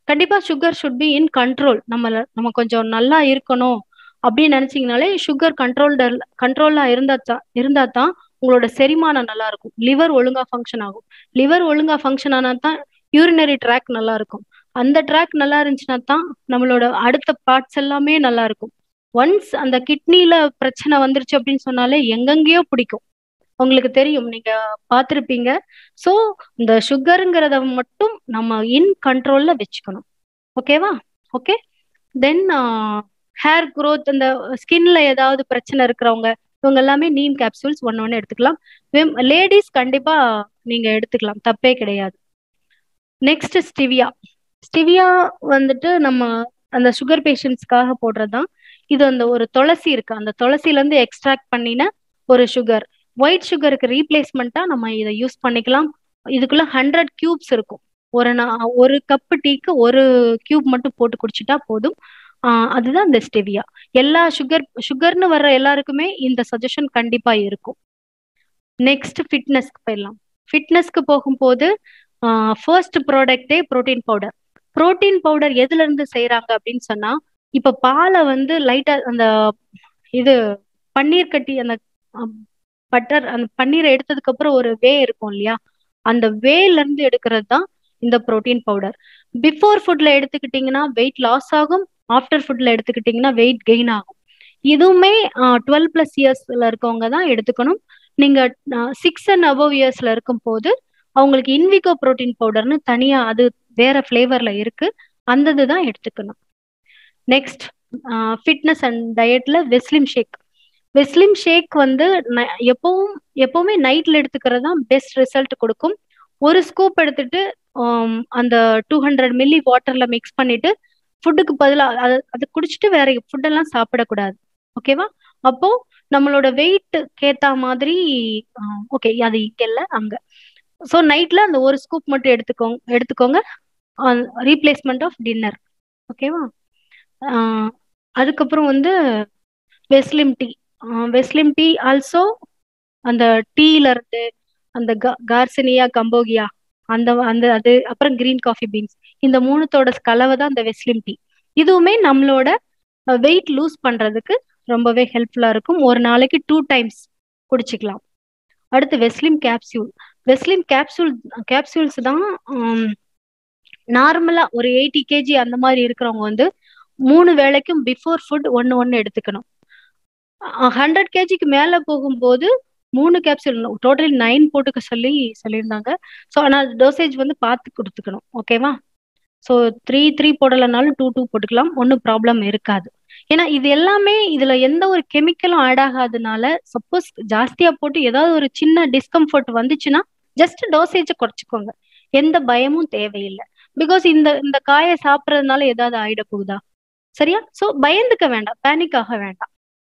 கண்டிப்பா sugar should be in control நம்ம நம்ம கொஞ்சம் நல்லா இருக்கணும் அப்படின்னு நினைச்சீங்கனாலே சுகர் கண்ட்ரோல்ட கண்ட்ரோலா இருந்தா தான் இருந்தா தான் உங்களோட செரிமானம் நல்லா இருக்கும் லிவர் ஒழுங்கா ஃபங்க்ஷன் ஆகும் லிவர் ஒழுங்கா ஃபங்க்ஷன் ஆனா தான் யூரினரி ட்ராக் நல்லா இருக்கும் அந்த ட்ராக் நல்லா இருந்துச்சுன்னா தான் நம்மளோட அடுத்த பார்ட்ஸ் எல்லாமே நல்லா இருக்கும் ஒன்ஸ் அந்த கிட்னில பிரச்சனை வந்துருச்சு அப்படின்னு சொன்னாலே எங்கெங்கேயோ பிடிக்கும் உங்களுக்கு தெரியும் நீங்க பார்த்துருப்பீங்க ஸோ இந்த சுகருங்கிறத மட்டும் நம்ம இன் கண்ட்ரோல்ல வச்சுக்கணும் ஓகேவா ஓகே தென் ஹேர் growth அந்த ஸ்கின்ல ஏதாவது பிரச்சனை இருக்கிறவங்க இவங்க எல்லாமே நீம் கேப்சூல்ஸ் ஒன்று ஒன்று எடுத்துக்கலாம் லேடிஸ் கண்டிப்பா நீங்க எடுத்துக்கலாம் தப்பே கிடையாது நெக்ஸ்ட் ஸ்டிவியா ஸ்டிவியா வந்துட்டு நம்ம அந்த சுகர் பேஷண்ட்ஸ்க்காக போடுறதுதான் இது அந்த ஒரு துளசி இருக்கு அந்த துளசில இருந்து எக்ஸ்ட்ராக்ட் பண்ணின ஒரு சுகர் ஒயிட் சுகருக்கு ரீப்ளேஸ்மெண்ட்டா நம்ம இதை யூஸ் பண்ணிக்கலாம் இதுக்குள்ள ஹண்ட்ரட் கியூப்ஸ் இருக்கும் ஒரு நா- ஒரு கப்பு டீக்கு ஒரு கியூப் மட்டும் போட்டு குடிச்சிட்டா போதும் ஆஹ் அதுதான் இந்த ஸ்டெவியா எல்லா சுகர் சுகர்னு வர்ற எல்லாருக்குமே இந்த சஜஷன் கண்டிப்பா இருக்கும் நெக்ஸ்ட் ஃபிட்னஸ்க்கு போயிடலாம் ஃபிட்னஸ்க்கு போகும்போது ஃபர்ஸ்ட் ப்ராடக்டே புரோட்டீன் பவுடர் புரோட்டீன் பவுடர் எதுல இருந்து செய்யறாங்க அப்படின்னு சொன்னா இப்ப பாலை வந்து லைட்டா அந்த இது பன்னீர் கட்டி அந்த பட்டர் அந்த பன்னீரை எடுத்ததுக்கு அப்புறம் ஒரு வே இருக்கும் இல்லையா அந்த வேல இருந்து எடுக்கிறது தான் இந்த புரோட்டீன் பவுடர் பிஃபோர் ஃபுட்ல எடுத்துக்கிட்டீங்கன்னா வெயிட் லாஸ் ஆகும் ஆஃப்டர் ஃபுட்ல எடுத்துக்கிட்டீங்கன்னா வெயிட் கெயின் ஆகும் இதுவுமே டுவெல் பிளஸ் இயர்ஸ்ல இருக்கவங்க தான் எடுத்துக்கணும் நீங்க சிக்ஸ் அண்ட் அபவ் இயர்ஸ்ல இருக்கும் போது அவங்களுக்கு இன்விகோ புரோட்டீன் பவுடர்னு தனியா அது வேற ஃபிளேவர்ல இருக்கு அந்த இதுதான் எடுத்துக்கணும் நெக்ஸ்ட் ஃபிட்னஸ் அண்ட் டயட்ல வெஸ்லிம் ஷேக் வெஸ்லிம் ஷேக் வந்து ந- எப்பவும் எப்பவுமே நைட்ல எடுத்துக்கிறது தான் பெஸ்ட் ரிசல்ட் கொடுக்கும் ஒரு ஸ்கூப் எடுத்துட்டு ஆம், அந்த டூ ஹண்ட்ரட் மில்லி வாட்டர்ல மிக்ஸ் பண்ணிட்டு ஃபுட்டுக்கு பதிலாக அது அது குடிச்சிட்டு வேற ஃபுட்டெல்லாம் சாப்பிடக்கூடாது ஓகேவா அப்போ நம்மளோட வெயிட் ஏத்த மாதிரி ஓகே அது இங்க இல்ல அங்க ஸோ நைட்ல அந்த ஒரு ஸ்கூப் மட்டும் எடுத்துக்கோங்க எடுத்துக்கோங்க ரீப்ளேஸ்மெண்ட் ஆஃப் டின்னர் ஓகேவா ஆஹ் அதுக்கப்புறம் வந்து Weslim tea Weslim tea also அந்த டீல இருந்து அந்த கார்சனியா கம்போகியா அந்த அந்த அது அப்புறம் கிரீன் காஃபி பீன்ஸ் இந்த மூணுத்தோட கலவை தான் அந்த வெஸ்லிம் டீ இதுவுமே நம்மளோட வெயிட் லூஸ் பண்றதுக்கு ரொம்பவே ஹெல்ப்ஃபுல்லா இருக்கும் ஒரு நாளைக்கு டூ டைம்ஸ் குடிச்சிக்கலாம் அடுத்து Weslim capsule Weslim capsule capsules தான் நார்மலா ஒரு எயிட்டி கேஜி அந்த மாதிரி இருக்கிறவங்க வந்து மூணு வேளைக்கும் பிஃபோர் ஃபுட் ஒன்று ஒன்று எடுத்துக்கணும் ஹண்ட்ரட் கேஜிக்கு மேலே போகும்போது மூணு கேப்சூல் டோட்டல் நைன் போட்டுக்க சொல்லி சொல்லியிருந்தாங்க ஸோ ஆனால் டோசேஜ் வந்து பார்த்து கொடுத்துக்கணும் ஓகேவா ஸோ த்ரீ த்ரீ போடலைனாலும் டூ டூ போட்டுக்கலாம் ஒன்றும் ப்ராப்ளம் இருக்காது ஏன்னா இது எல்லாமே இதுல எந்த ஒரு கெமிக்கலும் ஆட் ஆகாதனால சப்போஸ் ஜாஸ்தியா போட்டு ஏதாவது ஒரு சின்ன டிஸ்கம்ஃபர்ட் வந்துச்சுன்னா ஜஸ்ட் டோசேஜை குறைச்சிக்கோங்க எந்த பயமும் தேவையில்லை பிகாஸ் இந்த இந்த காயை சாப்பிட்றதுனால ஏதாவது ஆயிட போகுதா சரியா ஸோ பயந்துக்க வேண்டாம் பேனிக் ஆக வேண்டாம்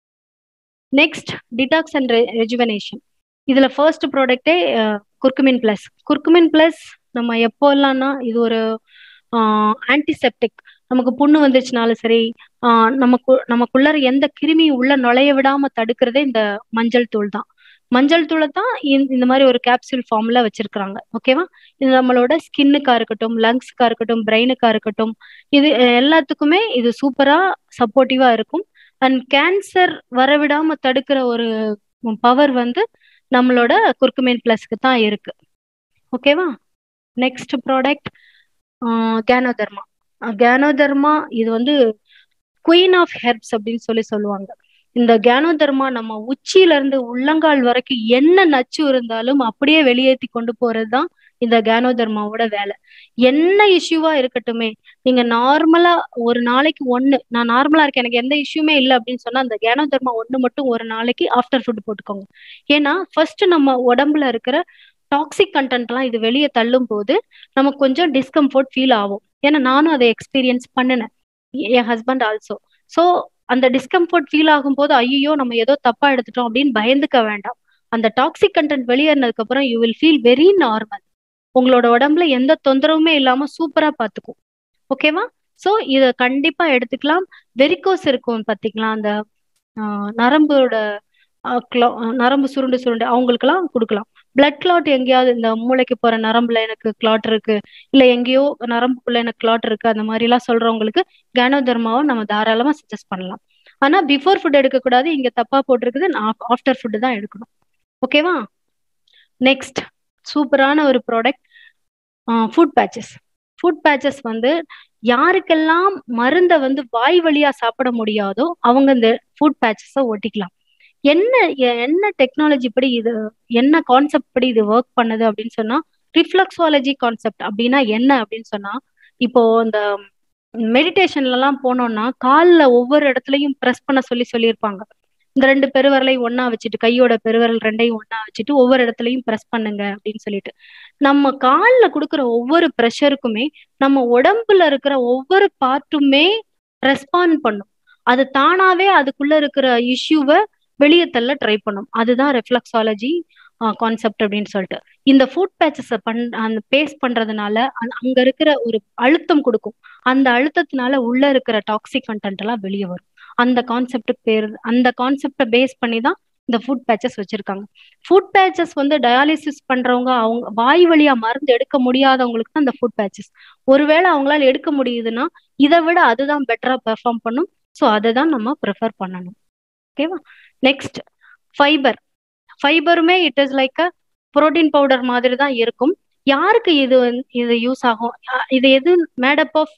நெக்ஸ்ட் டிடாக்ஸ் அண்ட் ரெஜுவனேஷன் இதுல ஃபர்ஸ்ட் ப்ராடக்டே குர்குமின் பிளஸ் குர்குமின் பிளஸ் நம்ம எப்போல்லாம்னா இது ஒரு ஆன்டிசெப்டிக் நமக்கு புண்ணு வந்துச்சுனாலும் சரி ஆஹ் நமக்கு நமக்குள்ளார எந்த கிருமி உள்ள நுழைய விடாம தடுக்கிறதே இந்த மஞ்சள் தூள் தான் மஞ்சள் தூளை தான் இந்த இந்த மாதிரி ஒரு கேப்சூல் ஃபார்ம்ல வச்சிருக்கிறாங்க ஓகேவா இது நம்மளோட ஸ்கின்னுக்கா இருக்கட்டும் லங்ஸ்க்கா இருக்கட்டும் பிரெயினுக்கா இருக்கட்டும் இது அஹ், எல்லாத்துக்குமே இது சூப்பரா சப்போர்ட்டிவா இருக்கும் அண்ட் கேன்சர் வரவிடாம தடுக்கிற ஒரு பவர் வந்து நம்மளோட குர்குமின் பிளஸ்க்கு தான் இருக்கு ஓகேவா நெக்ஸ்ட் ப்ராடக்ட் கேனோதர்மா கேனோதர்மா இது வந்து குயின் ஆஃப் ஹெர்ப்ஸ் அப்படின்னு சொல்லி சொல்லுவாங்க இந்த கேனோதர்மா நம்ம உச்சியில இருந்து உள்ளங்கால் வரைக்கும் என்ன நச்சு இருந்தாலும் அப்படியே வெளியேற்றி கொண்டு போறது தான் இந்த கேனோதர்மாவோட வேலை என்ன இஷ்யூவா இருக்கட்டுமே நீங்க நார்மலா ஒரு நாளைக்கு ஒண்ணு நான் நார்மலா இருக்கேன் எனக்கு எந்த இஷ்யூமே இல்லை அப்படின்னு சொன்னா அந்த கேனோதர்மா ஒண்ணு மட்டும் ஒரு நாளைக்கு ஆஃப்டர் ஃபுட் போட்டுக்கோங்க ஏன்னா ஃபர்ஸ்ட் நம்ம உடம்புல இருக்கிற டாக்ஸிக் கண்டென்ட்லாம் இது வெளியே தள்ளும் போது நமக்கு கொஞ்சம் டிஸ்கம்ஃபர்ட் ஃபீல் ஆகும் ஏன்னா நானும் அதை எக்ஸ்பீரியன்ஸ் பண்ணினேன் என் ஹஸ்பண்ட் ஆல்சோ ஸோ அந்த டிஸ்கம்ஃபர்ட் ஃபீல் ஆகும்போது ஐயோ நம்ம ஏதோ தப்பா எடுத்துட்டோம் அப்படின்னு பயந்துக்க வேண்டாம் அந்த டாக்ஸிக் கண்டென்ட் வெளியேறினதுக்கு அப்புறம் you will feel very normal உங்களோட உடம்புல எந்த தொந்தரவுமே இல்லாம சூப்பரா பாத்துக்கும் ஓகேவா ஸோ இதை கண்டிப்பா எடுத்துக்கலாம் வெரிகோஸ் இருக்கும் பாத்தீங்களா அந்த ஆஹ், நரம்போட ஆஹ், clo- ஆஹ், நரம்பு சுருண்டு சுருண்டு அவங்களுக்கெல்லாம் கொடுக்கலாம் பிளட் கிளாட் எங்கேயாவது இந்த மூளைக்கு போற நரம்புல எனக்கு கிளாட் இருக்கு இல்ல எங்கேயோ நரம்புக்குள்ள எனக்கு கிளாட் இருக்கு அந்த மாதிரி எல்லாம் சொல்றவங்களுக்கு கேனோதர்மாவை நம்ம தாராளமா சஜஸ்ட் பண்ணலாம் ஆனா பிஃபோர் ஃபுட் எடுக்கக்கூடாது இங்க தப்பா போட்டிருக்குது ஆஃப்டர் ஃபுட் தான் எடுக்கணும் ஓகேவா நெக்ஸ்ட் சூப்பரான ஒரு product foot patches foot patches வந்து யாருக்கெல்லாம் மருந்தை வந்து வாய் வழியா சாப்பிட முடியாதோ அவங்க இந்த ஃபுட் பேச்சஸை ஒட்டிக்கலாம் என்ன என்ன டெக்னாலஜி படி இது என்ன கான்செப்ட் படி இது ஒர்க் பண்ணுது அப்படின்னு சொன்னா ரிஃப்ளக்ஸாலஜி கான்செப்ட் அப்படின்னா என்ன அப்படின்னு சொன்னா இப்போ இந்த மெடிடேஷன்ல எல்லாம் போனோம்னா காலில் ஒவ்வொரு இடத்துலயும் ப்ரெஸ் பண்ண சொல்லி சொல்லியிருப்பாங்க இந்த ரெண்டு பெருவரலையும் ஒன்னா வச்சுட்டு கையோட பெருவரல் ரெண்டையும் ஒன்னா வச்சுட்டு ஒவ்வொரு இடத்துலயும் ப்ரெஸ் பண்ணுங்க அப்படின்னு சொல்லிட்டு நம்ம காலில் கொடுக்குற ஒவ்வொரு ப்ரெஷருக்குமே நம்ம உடம்புல இருக்கிற ஒவ்வொரு பார்ட்டுமே ரெஸ்பாண்ட் பண்ணும் அது தானாவே அதுக்குள்ள இருக்கிற இஷ்யூவை வெளியே தள்ள ட்ரை பண்ணும் அதுதான் ரெஃப்ளக்ஸாலஜி கான்செப்ட் அப்படின்னு சொல்லிட்டு இந்த ஃபுட் பேச்சஸை பண் அந்த பேஸ்ட் பண்றதுனால அங்க இருக்கிற ஒரு அழுத்தம் கொடுக்கும் அந்த அழுத்தத்தினால உள்ள இருக்கிற டாக்ஸிக் கண்டென்ட் எல்லாம் வெளியே வரும் அந்த கான்செப்டுக்கு பேர் அந்த கான்செப்டை பேஸ் பண்ணி தான் இந்த ஃபுட் பேச்சஸ் வச்சிருக்காங்க ஃபுட் பேச்சஸ் வந்து டயாலிசிஸ் பண்றவங்க அவங்க வாய் வழியா மருந்து எடுக்க முடியாதவங்களுக்கு தான் இந்த ஃபுட் பேச்சஸ் ஒருவேளை அவங்களால எடுக்க முடியுதுன்னா இதை விட அதுதான் பெட்டரா பெர்ஃபார்ம் பண்ணும் ஸோ அதை தான் நம்ம ப்ரிஃபர் பண்ணணும் ஓகேவா நெக்ஸ்ட் ஃபைபர் ஃபைபருமே it is like a protein powder மாதிரி தான் இருக்கும் யாருக்கு இது இது யூஸ் ஆகும் இது எது மேடப் ஆஃப்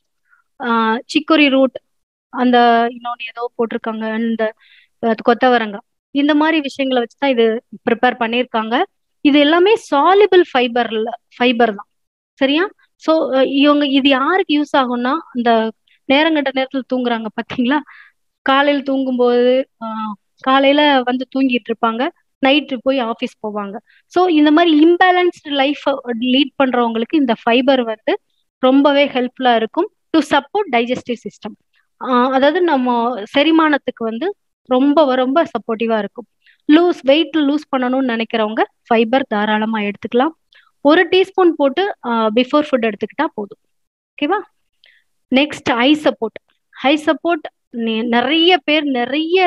சிக்குரி ரூட் அந்த இன்னொன்று ஏதோ போட்டிருக்காங்க இந்த கொத்தவரங்காய் இந்த மாதிரி விஷயங்களை வச்சு தான் இது ப்ரிப்பேர் பண்ணியிருக்காங்க இது எல்லாமே சாலிபிள் ஃபைபர்ல ஃபைபர் தான் சரியா ஸோ இவங்க இது யாருக்கு யூஸ் ஆகும்னா இந்த நேரங்கட்ட நேரத்தில் தூங்குறாங்க பார்த்தீங்களா காலையில் தூங்கும்போது காலையில வந்து தூங்கிட்டு இருப்பாங்க நைட்டு போய் ஆஃபீஸ் போவாங்க ஸோ இந்த மாதிரி இம்பேலன்ஸ்டு லைஃப் லீட் பண்றவங்களுக்கு இந்த ஃபைபர் வந்து ரொம்பவே ஹெல்ப்ஃபுல்லா இருக்கும் டு சப்போர்ட் டைஜஸ்டிவ் சிஸ்டம் அதாவது நம்ம செரிமானத்துக்கு வந்து ரொம்ப ரொம்ப சப்போர்ட்டிவா இருக்கும் லூஸ் வெயிட் லூஸ் பண்ணணும்னு நினைக்கிறவங்க ஃபைபர் தாராளமா எடுத்துக்கலாம் ஒரு டீஸ்பூன் போட்டு பிஃபோர் ஃபுட் எடுத்துக்கிட்டா போதும் ஓகேவா next eye support high support நிறைய பேர் நிறைய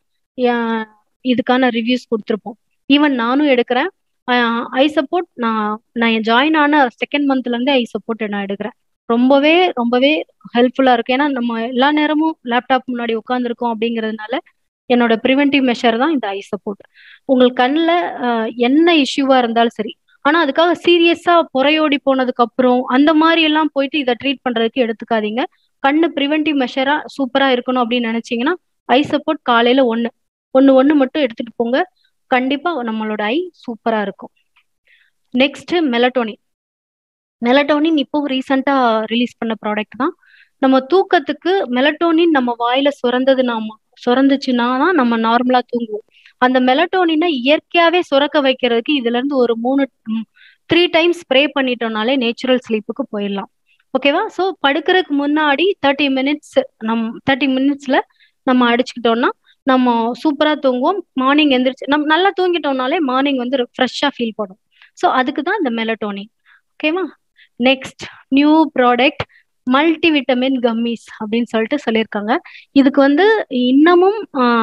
இதுக்கான ரிவ்யூஸ் கொடுத்துருப்போம் ஈவன் நானும் எடுக்கிறேன் ஐ சப்போர்ட் நான் நான் ஜாயின் ஆன செகண்ட் மந்த்ல இருந்தே ஐ சப்போர்ட் நான் எடுக்கிறேன் ரொம்பவே ரொம்பவே ஹெல்ப்ஃபுல்லா இருக்கு ஏன்னா நம்ம எல்லா நேரமும் லேப்டாப் முன்னாடி உட்காந்துருக்கோம் அப்படிங்கிறதுனால என்னோட ப்ரிவென்டிவ் மெஷர் தான் இந்த ஐ சப்போர்ட் உங்களுக்கு கண்ணில் என்ன இஷ்யூவா இருந்தாலும் சரி ஆனா அதுக்காக சீரியஸா புறையோடி போனதுக்கு அப்புறம் அந்த மாதிரி எல்லாம் போயிட்டு இதை ட்ரீட் பண்றதுக்கு எடுத்துக்காதீங்க கண்ணு ப்ரிவென்டிவ் மெஷரா சூப்பரா இருக்கணும் அப்படின்னு நினைச்சீங்கன்னா ஐ சப்போர்ட் காலையில ஒன்று ஒன்று ஒன்று மட்டும் எடுத்துட்டு போங்க கண்டிப்பா நம்மளோட ஐ சூப்பரா இருக்கும் நெக்ஸ்ட் மெலட்டோனின் மெலட்டோனின் இப்போ ரீசெண்டா ரிலீஸ் பண்ண ப்ராடக்ட் தான் நம்ம தூக்கத்துக்கு மெலட்டோனின் நம்ம வாயில சுரந்தது நாம சுரந்துச்சுன்னா தான் நம்ம நார்மலா தூங்குவோம் அந்த மெலட்டோனினை இயற்கையாவே சுரக்க வைக்கிறதுக்கு இதுல இருந்து ஒரு மூணு த்ரீ டைம்ஸ் ஸ்ப்ரே பண்ணிட்டோம்னாலே நேச்சுரல் ஸ்லீப்புக்கு போயிடலாம் ஓகேவா ஸோ படுக்கிறதுக்கு முன்னாடி தேர்ட்டி மினிட்ஸ் நம் தேர்ட்டி மினிட்ஸ்ல நம்ம அடிச்சுக்கிட்டோம்னா நம்ம சூப்பரா தூங்குவோம் மார்னிங் எந்திரிச்சு நம்ம நல்லா தூங்கிட்டோம்னாலே மார்னிங் வந்து ஃப்ரெஷ்ஷா ஃபீல் பண்ணும் ஸோ அதுக்கு தான் இந்த மெலட்டோனின் ஓகேவா next new product multi vitamin gummies அப்படின்னு சொல்லிட்டு சொல்லியிருக்காங்க இதுக்கு வந்து இன்னமும்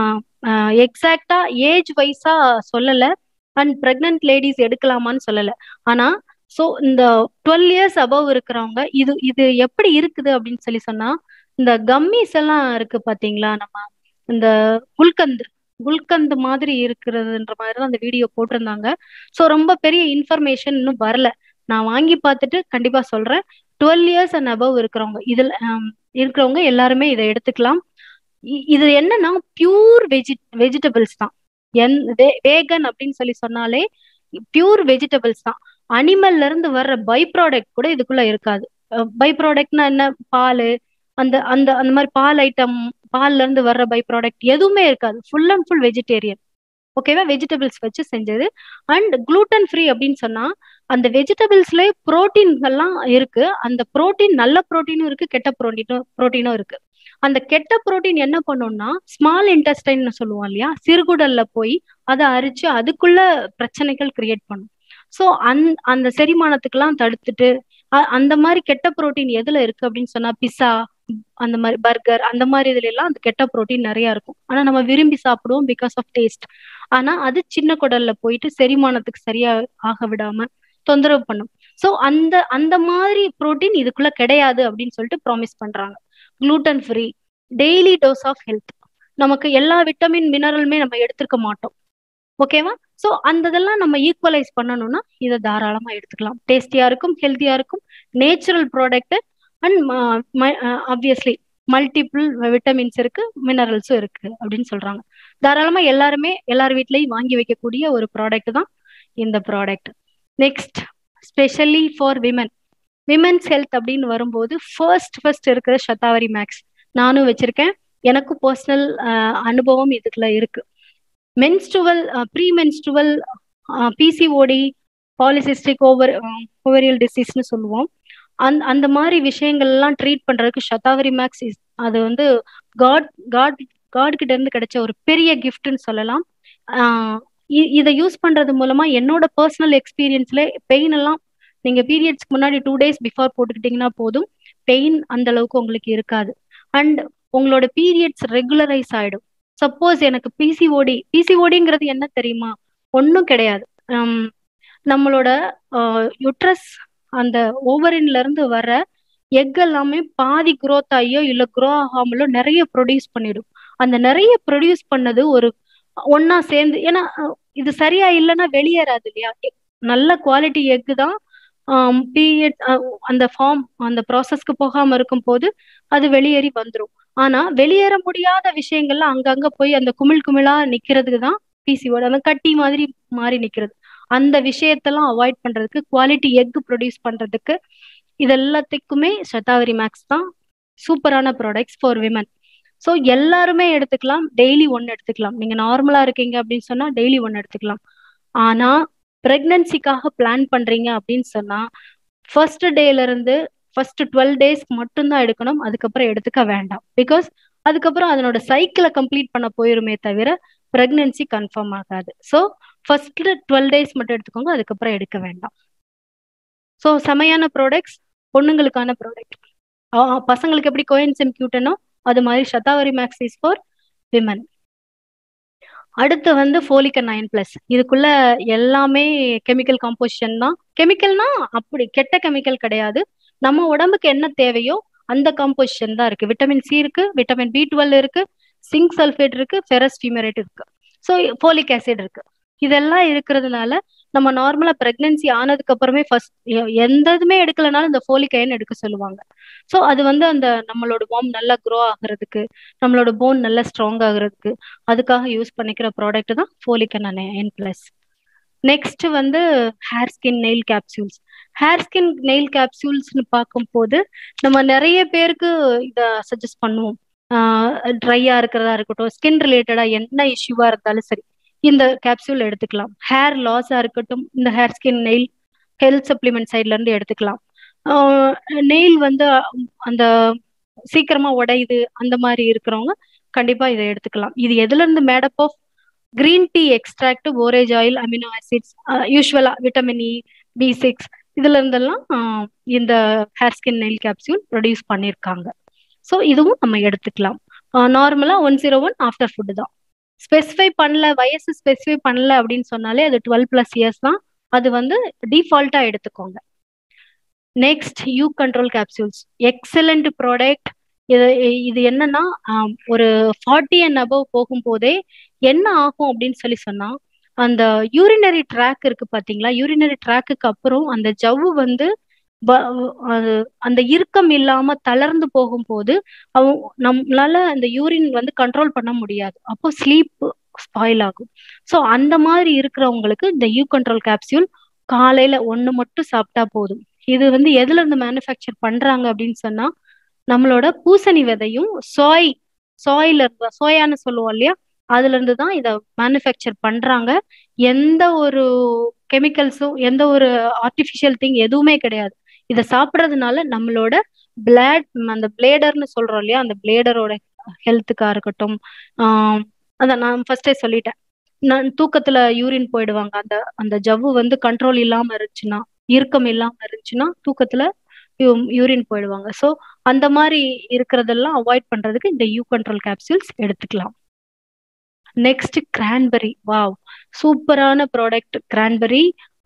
எக்ஸாக்டா ஏஜ் வைஸா சொல்லலை அண்ட் ப்ரெக்னென்ட் லேடிஸ் எடுக்கலாமான்னு சொல்லலை ஆனா ஸோ இந்த டுவெல் இயர்ஸ் அபவ் இருக்கிறவங்க இது இது எப்படி இருக்குது அப்படின்னு சொல்லி சொன்னா இந்த கம்மிஸ் எல்லாம் இருக்கு பாத்தீங்களா நம்ம இந்த குல்கந்து குல்கந்து மாதிரி இருக்கிறதுன்ற மாதிரி தான் அந்த வீடியோ போட்டிருந்தாங்க ஸோ ரொம்ப பெரிய இன்ஃபர்மேஷன் இன்னும் வரல நான் வாங்கி பார்த்துட்டு கண்டிப்பா சொல்றேன் டுவெல் இயர்ஸ் அண்ட் அபவ் இருக்கிறவங்க இதுல இருக்கிறவங்க எல்லாருமே இதை எடுத்துக்கலாம் இது என்னன்னா பியூர் வெஜி வெஜிடபிள்ஸ் தான் என் வேகன் அப்படின்னு சொல்லி சொன்னாலே பியூர் வெஜிடபிள்ஸ் தான் அனிமல்ல இருந்து வர்ற பை ப்ராடக்ட் கூட இதுக்குள்ள இருக்காது பை ப்ராடக்ட்னா என்ன பால் அந்த அந்த அந்த மாதிரி பால் ஐட்டம் பால்ல இருந்து வர்ற பை ப்ராடக்ட் எதுவுமே இருக்காது ஃபுல் அண்ட் ஃபுல் வெஜிடேரியன் ஓகேவா வெஜிடபிள்ஸ் வச்சு செஞ்சது அண்ட் குளூட்டன் ஃப்ரீ அப்படின்னு சொன்னா அந்த வெஜிடபிள்ஸ்லயே ப்ரோட்டீன்கள்லாம் இருக்கு அந்த ப்ரோட்டீன் நல்ல ப்ரோட்டீனும் இருக்கு கெட்ட ப்ரோட்டீனும் ப்ரோட்டீனும் இருக்கு அந்த கெட்ட ப்ரோட்டீன் என்ன பண்ணும்னா ஸ்மால் இன்டெஸ்டைன்னு சொல்லுவோம் இல்லையா சிறுகுடல்ல போய் அதை அரிச்சு அதுக்குள்ள பிரச்சனைகள் கிரியேட் பண்ணும் ஸோ அந் அந்த செரிமானத்துக்கெல்லாம் தடுத்துட்டு அந்த மாதிரி கெட்ட ப்ரோட்டீன் எதுல இருக்கு அப்படின்னு சொன்னா பிஸா அந்த மாதிரி பர்கர் அந்த மாதிரி இதுல எல்லாம் அந்த கெட்ட புரோட்டீன் நிறைய இருக்கும் ஆனா நம்ம விரும்பி சாப்பிடுவோம் பிகாஸ் ஆஃப் டேஸ்ட் ஆனா அது சின்ன குடல்ல போயிட்டு செரிமானத்துக்கு சரியா ஆக விடாம தொந்தரவு பண்ணும் ஸோ அந்த அந்த மாதிரி புரோட்டீன் இதுக்குள்ள கிடையாது அப்படின்னு சொல்லிட்டு ப்ராமிஸ் பண்றாங்க gluten free daily dose of health நமக்கு எல்லா விட்டமின் மினரலுமே நம்ம எடுத்துக்க மாட்டோம் ஓகேவா ஸோ அந்த இதெல்லாம் நம்ம ஈக்குவலைஸ் பண்ணணும்னா இதை தாராளமா எடுத்துக்கலாம் டேஸ்டியா இருக்கும் ஹெல்த்தியா இருக்கும் natural product and obviously multiple vitamins இருக்கு மினரல்ஸும் இருக்கு அப்படின்னு சொல்றாங்க தாராளமா எல்லாருமே எல்லார் வீட்லயும் வாங்கி வைக்கக்கூடிய ஒரு ப்ராடக்ட் தான் இந்த product next specially for women women's health அப்படின்னு வரும்போது ஃபர்ஸ்ட் ஃபர்ஸ்ட் இருக்கிற சதாவரி மேக்ஸ் நானும் வச்சிருக்கேன் எனக்கும் பர்சனல் அனுபவம் இதுக்குள்ள இருக்கு menstrual pre menstrual PCOD polycystic over ovarian டிசீஸ்னு சொல்லுவோம் அந் அந்த மாதிரி விஷயங்கள்லாம் ட்ரீட் பண்றதுக்கு சதாவரி மேக்ஸ் இஸ் அது வந்து காட் காட் காட் கிட்ட இருந்து கிடைச்ச ஒரு பெரிய கிஃப்ட்னு சொல்லலாம் இதை யூஸ் பண்றது மூலமா என்னோட பர்சனல் எக்ஸ்பீரியன்ஸ்ல பெயின் எல்லாம் நீங்க பீரியட்ஸ்க்கு முன்னாடி டூ டேஸ் பிஃபோர் போட்டுக்கிட்டீங்கன்னா போதும் பெயின் அந்த அளவுக்கு உங்களுக்கு இருக்காது அண்ட் உங்களோட பீரியட்ஸ் ரெகுலரைஸ் ஆயிடும் சப்போஸ் எனக்கு பிசிஓடி பிசிஓடிங்கிறது என்ன தெரியுமா ஒன்றும் கிடையாது நம்மளோட யுட்ரஸ் அந்த ஓவரின்ல இருந்து வர எக் எல்லாமே பாதி குரோத் ஆகியோ இல்லை குரோ ஆகாமலோ நிறைய ப்ரொடியூஸ் பண்ணிடும் அந்த நிறைய ப்ரொடியூஸ் பண்ணது ஒரு ஒன்னா சேர்ந்து ஏன்னா இது சரியா இல்லைன்னா வெளியேறாது இல்லையா நல்ல குவாலிட்டி எக்கு தான் பீரியட் அந்த ஃபார்ம் அந்த ப்ராசஸ்க்கு போகாம இருக்கும் போது அது வெளியேறி வந்துடும் ஆனா வெளியேற முடியாத விஷயங்கள்லாம் அங்கங்க போய் அந்த குமிழ் குமிழா நிக்கிறதுக்கு தான் பிசிஓட அந்த கட்டி மாதிரி மாறி நிக்கிறது அந்த விஷயத்தெல்லாம் அவாய்ட் பண்றதுக்கு குவாலிட்டி எக் ப்ரொடியூஸ் பண்றதுக்கு இது எல்லாத்துக்குமே சதாவரி மேக்ஸ் தான் சூப்பரான ப்ராடக்ட்ஸ் ஃபார் விமன் ஸோ எல்லாருமே எடுத்துக்கலாம் டெய்லி ஒன்று எடுத்துக்கலாம் நீங்க நார்மலா இருக்கீங்க அப்படின்னு சொன்னா டெய்லி ஒன்று எடுத்துக்கலாம் ஆனா பிரெக்னன்சிக்காக பிளான் பண்றீங்க அப்படின்னு சொன்னா ஃபர்ஸ்ட் டேல இருந்து ஃபர்ஸ்ட் டுவெல் டேஸ்க்கு மட்டும்தான் எடுக்கணும் அதுக்கப்புறம் எடுத்துக்க வேண்டாம் பிகாஸ் அதுக்கப்புறம் அதனோட சைக்கிளை கம்ப்ளீட் பண்ண போயிருமே தவிர பிரெக்னன்சி கன்ஃபார்ம் ஆகாது ஸோ ஃபர்ஸ்ட் டுவெல் டேஸ் மட்டும் எடுத்துக்கோங்க அதுக்கப்புறம் எடுக்க வேண்டாம் ஸோ செமையான ப்ராடக்ட்ஸ் பொண்ணுங்களுக்கான ப்ராடக்ட் பசங்களுக்கு எப்படி கோயன்செம் கியூட்டனோ அது மாதிரி Shatavari max is for women அடுத்து வந்து ஃபோலிக் நைன் பிளஸ் இதுக்குள்ள எல்லாமே கெமிக்கல் காம்போசிஷன் தான் கெமிக்கல்னா அப்படி கெட்ட கெமிக்கல் கிடையாது நம்ம உடம்புக்கு என்ன தேவையோ அந்த காம்போசிஷன் தான் இருக்கு விட்டமின் சி இருக்கு விட்டமின் பி டுவெல் இருக்கு சிங்க் சல்ஃபேட் இருக்கு ஃபெரஸ் ஃபியூமரேட் இருக்கு ஸோ ஃபோலிக் ஆசிட் இருக்கு இதெல்லாம் இருக்கிறதுனால நம்ம நார்மலா பிரெக்னன்சி ஆனதுக்கு அப்புறமே ஃபர்ஸ்ட் எந்த இதுமே எடுக்கலனாலும் இந்த ஃபோலிக் அயன் எடுக்க சொல்லுவாங்க ஸோ அது வந்து அந்த நம்மளோட போம் நல்லா க்ரோ ஆகுறதுக்கு நம்மளோட போன் நல்லா ஸ்ட்ராங் ஆகுறதுக்கு அதுக்காக யூஸ் பண்ணிக்கிற ப்ராடக்ட் தான் ஃபோலிக் அயன் பிளஸ் நெக்ஸ்ட் வந்து hair skin nail capsules hair skin nail கேப்சூல்ஸ்னு பார்க்கும்போது நம்ம நிறைய பேருக்கு இதை சஜஸ்ட் பண்ணுவோம் ட்ரையா இருக்கிறதா இருக்கட்டும் ஸ்கின் ரிலேட்டடா என்ன இஷ்யூவா இருந்தாலும் சரி இந்த கேப்சூல் எடுத்துக்கலாம் ஹேர் லாஸா இருக்கட்டும் இந்த hair skin nail health supplement சைட்ல இருந்து எடுத்துக்கலாம் நெயில் வந்து அந்த சீக்கிரமா உடையுது அந்த மாதிரி இருக்கிறவங்க கண்டிப்பா இதை எடுத்துக்கலாம் இது எதுல இருந்து made up of green tea extract borage oil amino acids யூஸ்வலா விட்டமின் இ பி சிக்ஸ் இதுல இருந்தெல்லாம் இந்த hair skin nail capsule produce பண்ணியிருக்காங்க ஸோ இதுவும் நம்ம எடுத்துக்கலாம் நார்மலா one zero one after food தான் ஸ்பெசிஃபை பண்ணல வயசு ஸ்பெசிஃபை பண்ணல அப்படின்னு சொன்னாலே அது டுவெல் பிளஸ் இயர்ஸ் தான் அது வந்து டிஃபால்ட்டா எடுத்துக்கோங்க next U control capsules excellent product இது இது என்னன்னா ஒரு ஃபார்ட்டி அண்ட் அபவ் போகும்போதே என்ன ஆகும் அப்படின்னு சொல்லி சொன்னா அந்த யூரினரி ட்ராக் இருக்கு பாத்தீங்களா யூரினரி ட்ராக்குக்கு அப்புறம் அந்த ஜவ்வு வந்து அந்த இறுக்கம் இல்லாம தளர்ந்து போகும்போது அவங்க நம்மளால அந்த யூரின் வந்து கண்ட்ரோல் பண்ண முடியாது அப்போ ஸ்லீப் ஸ்பாயில் ஆகும் ஸோ அந்த மாதிரி இருக்கிறவங்களுக்கு இந்த யூ கண்ட்ரோல் கேப்சியூல் காலையில ஒன்று மட்டும் சாப்பிட்டா போதும் இது வந்து எதுல இருந்து மேனுஃபேக்சர் பண்றாங்க அப்படின்னு சொன்னா நம்மளோட பூசணி விதையும் சோய் சோயில இருந்து சோயான்னு சொல்லுவோம் இல்லையா அதுல இருந்து தான் இதை மேனுஃபேக்சர் பண்றாங்க எந்த ஒரு கெமிக்கல்ஸும் எந்த ஒரு ஆர்டிஃபிஷியல் திங் எதுவுமே கிடையாது இதை சாப்பிட்றதுனால நம்மளோட பிளட் அந்த பிளேடர்னு சொல்றோம் இல்லையா அந்த பிளேடரோட ஹெல்த்துக்கா இருக்கட்டும் ஆஹ் அதான் நான் ஃபர்ஸ்டே சொல்லிட்டேன் நான் தூக்கத்துல யூரின் போயிடுவாங்க அந்த அந்த ஜவ்வு வந்து கண்ட்ரோல் இல்லாம இருந்துச்சுன்னா இறுக்கம் இல்லாம இருந்துச்சுன்னா தூக்கத்துல யூரின் போயிடுவாங்க ஸோ அந்த மாதிரி இருக்கிறதெல்லாம் அவாய்ட் பண்றதுக்கு இந்த யூ கண்ட்ரோல் கேப்சூல்ஸ் எடுத்துக்கலாம் நெக்ஸ்ட் கிரான்பெரி வாவ் சூப்பரான ப்ராடக்ட் கிரான்பெரி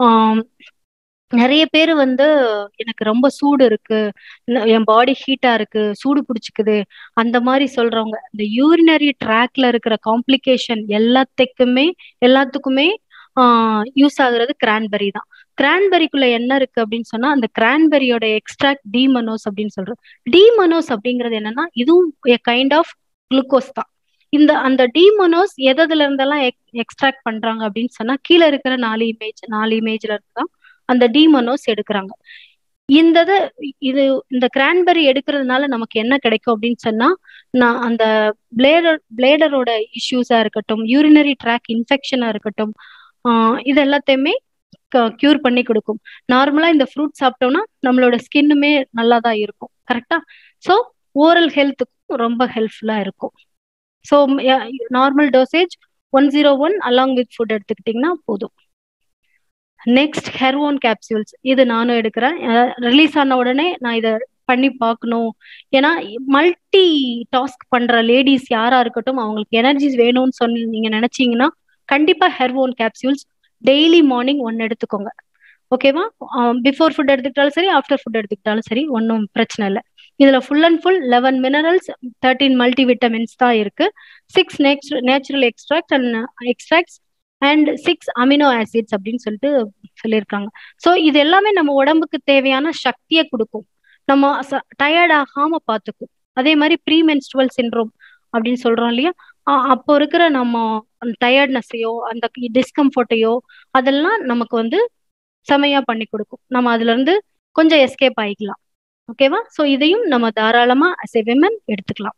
நிறைய பேர் வந்து எனக்கு ரொம்ப சூடு இருக்கு என் பாடி ஹீட்டா இருக்கு சூடு பிடிச்சிக்குது அந்த மாதிரி சொல்றவங்க இந்த யூரினரி ட்ராக்ல இருக்கிற காம்ப்ளிகேஷன் எல்லாத்துக்குமே எல்லாத்துக்குமே யூஸ் ஆகுறது கிரான்பெரி தான் கிரான்பெரிக்குள்ள என்ன இருக்கு அப்படின்னு சொன்னா அந்த கிரான்பெரியோட எக்ஸ்ட்ராக்ட் டிமனோஸ் அப்படின்னு சொல்றோம் டிமனோஸ் அப்படிங்கிறது என்னன்னா இதுவும் கைண்ட் ஆஃப் குளுக்கோஸ் தான் இந்த அந்த டிமோனோஸ் எதுல இருந்தெல்லாம் எக்ஸ்ட்ராக்ட் பண்றாங்க அப்படின்னு சொன்னா கீழே இருக்கிற நாலு இமேஜ் நாலு இமேஜ்ல இருந்து தான் அந்த டிமோனோஸ் எடுக்கிறாங்க இந்த இது இந்த கிரான்பெரி எடுக்கிறதுனால நமக்கு என்ன கிடைக்கும் அப்படின்னு சொன்னா நான் அந்த பிளேடர் பிளேடரோட இஷ்யூஸா இருக்கட்டும் யூரினரி ட்ராக் இன்ஃபெக்ஷனா இருக்கட்டும் இது எல்லாத்தையுமே கியூர் பண்ணி கொடுக்கும் நார்மலா இந்த ஃப்ரூட் சாப்பிட்டோம்னா நம்மளோட ஸ்கின்னுமே நல்லா தான் இருக்கும் கரெக்டா ஸோ ஓரல் ஹெல்த்துக்கும் ரொம்ப ஹெல்ப்ஃபுல்லா இருக்கும் so normal dosage one zero one along with food எடுத்துக்கிட்டிங்கன்னா போதும் நெக்ஸ்ட் ஹெர்வோன் கேப்சியூல்ஸ் இது நானும் எடுக்கிறேன் ரிலீஸ் ஆன உடனே நான் இதை பண்ணி பார்க்கணும் ஏன்னா மல்டி டாஸ்க் பண்ற லேடிஸ் யாரா இருக்கட்டும் அவங்களுக்கு எனர்ஜிஸ் வேணும்னு சொல்லி நீங்க நினைச்சீங்கன்னா கண்டிப்பா ஹெர்வோன் கேப்சியூல்ஸ் டெய்லி மார்னிங் ஒன்னு எடுத்துக்கோங்க ஓகேவா பிஃபோர் ஃபுட் எடுத்துக்கிட்டாலும் சரி ஆஃப்டர் ஃபுட் எடுத்துக்கிட்டாலும் சரி ஒன்றும் பிரச்சனை இல்லை இதுல full and full eleven minerals thirteen multi vitamins தான் இருக்கு six natural extract and extracts and six amino acids அப்படின்னு சொல்லிட்டு சொல்லியிருக்காங்க ஸோ இது எல்லாமே நம்ம உடம்புக்கு தேவையான சக்தியை கொடுக்கும் நம்ம டயர்ட் ஆகாம பார்த்துக்கும் அதே மாதிரி ப்ரீ மென்ஸ்ட்ரல் சின்ரோம் அப்படின்னு சொல்றோம் இல்லையா அப்போ இருக்கிற நம்ம டயர்ட்னஸையோ அந்த டிஸ்கம்ஃபர்ட்டையோ அதெல்லாம் நமக்கு வந்து செமையா பண்ணி கொடுக்கும் நம்ம அதுல இருந்து கொஞ்சம் எஸ்கேப் ஆகிக்கலாம் ஓகேவா ஸோ இதையும் நம்ம தாராளமா அஸ் எ விமன் எடுத்துக்கலாம்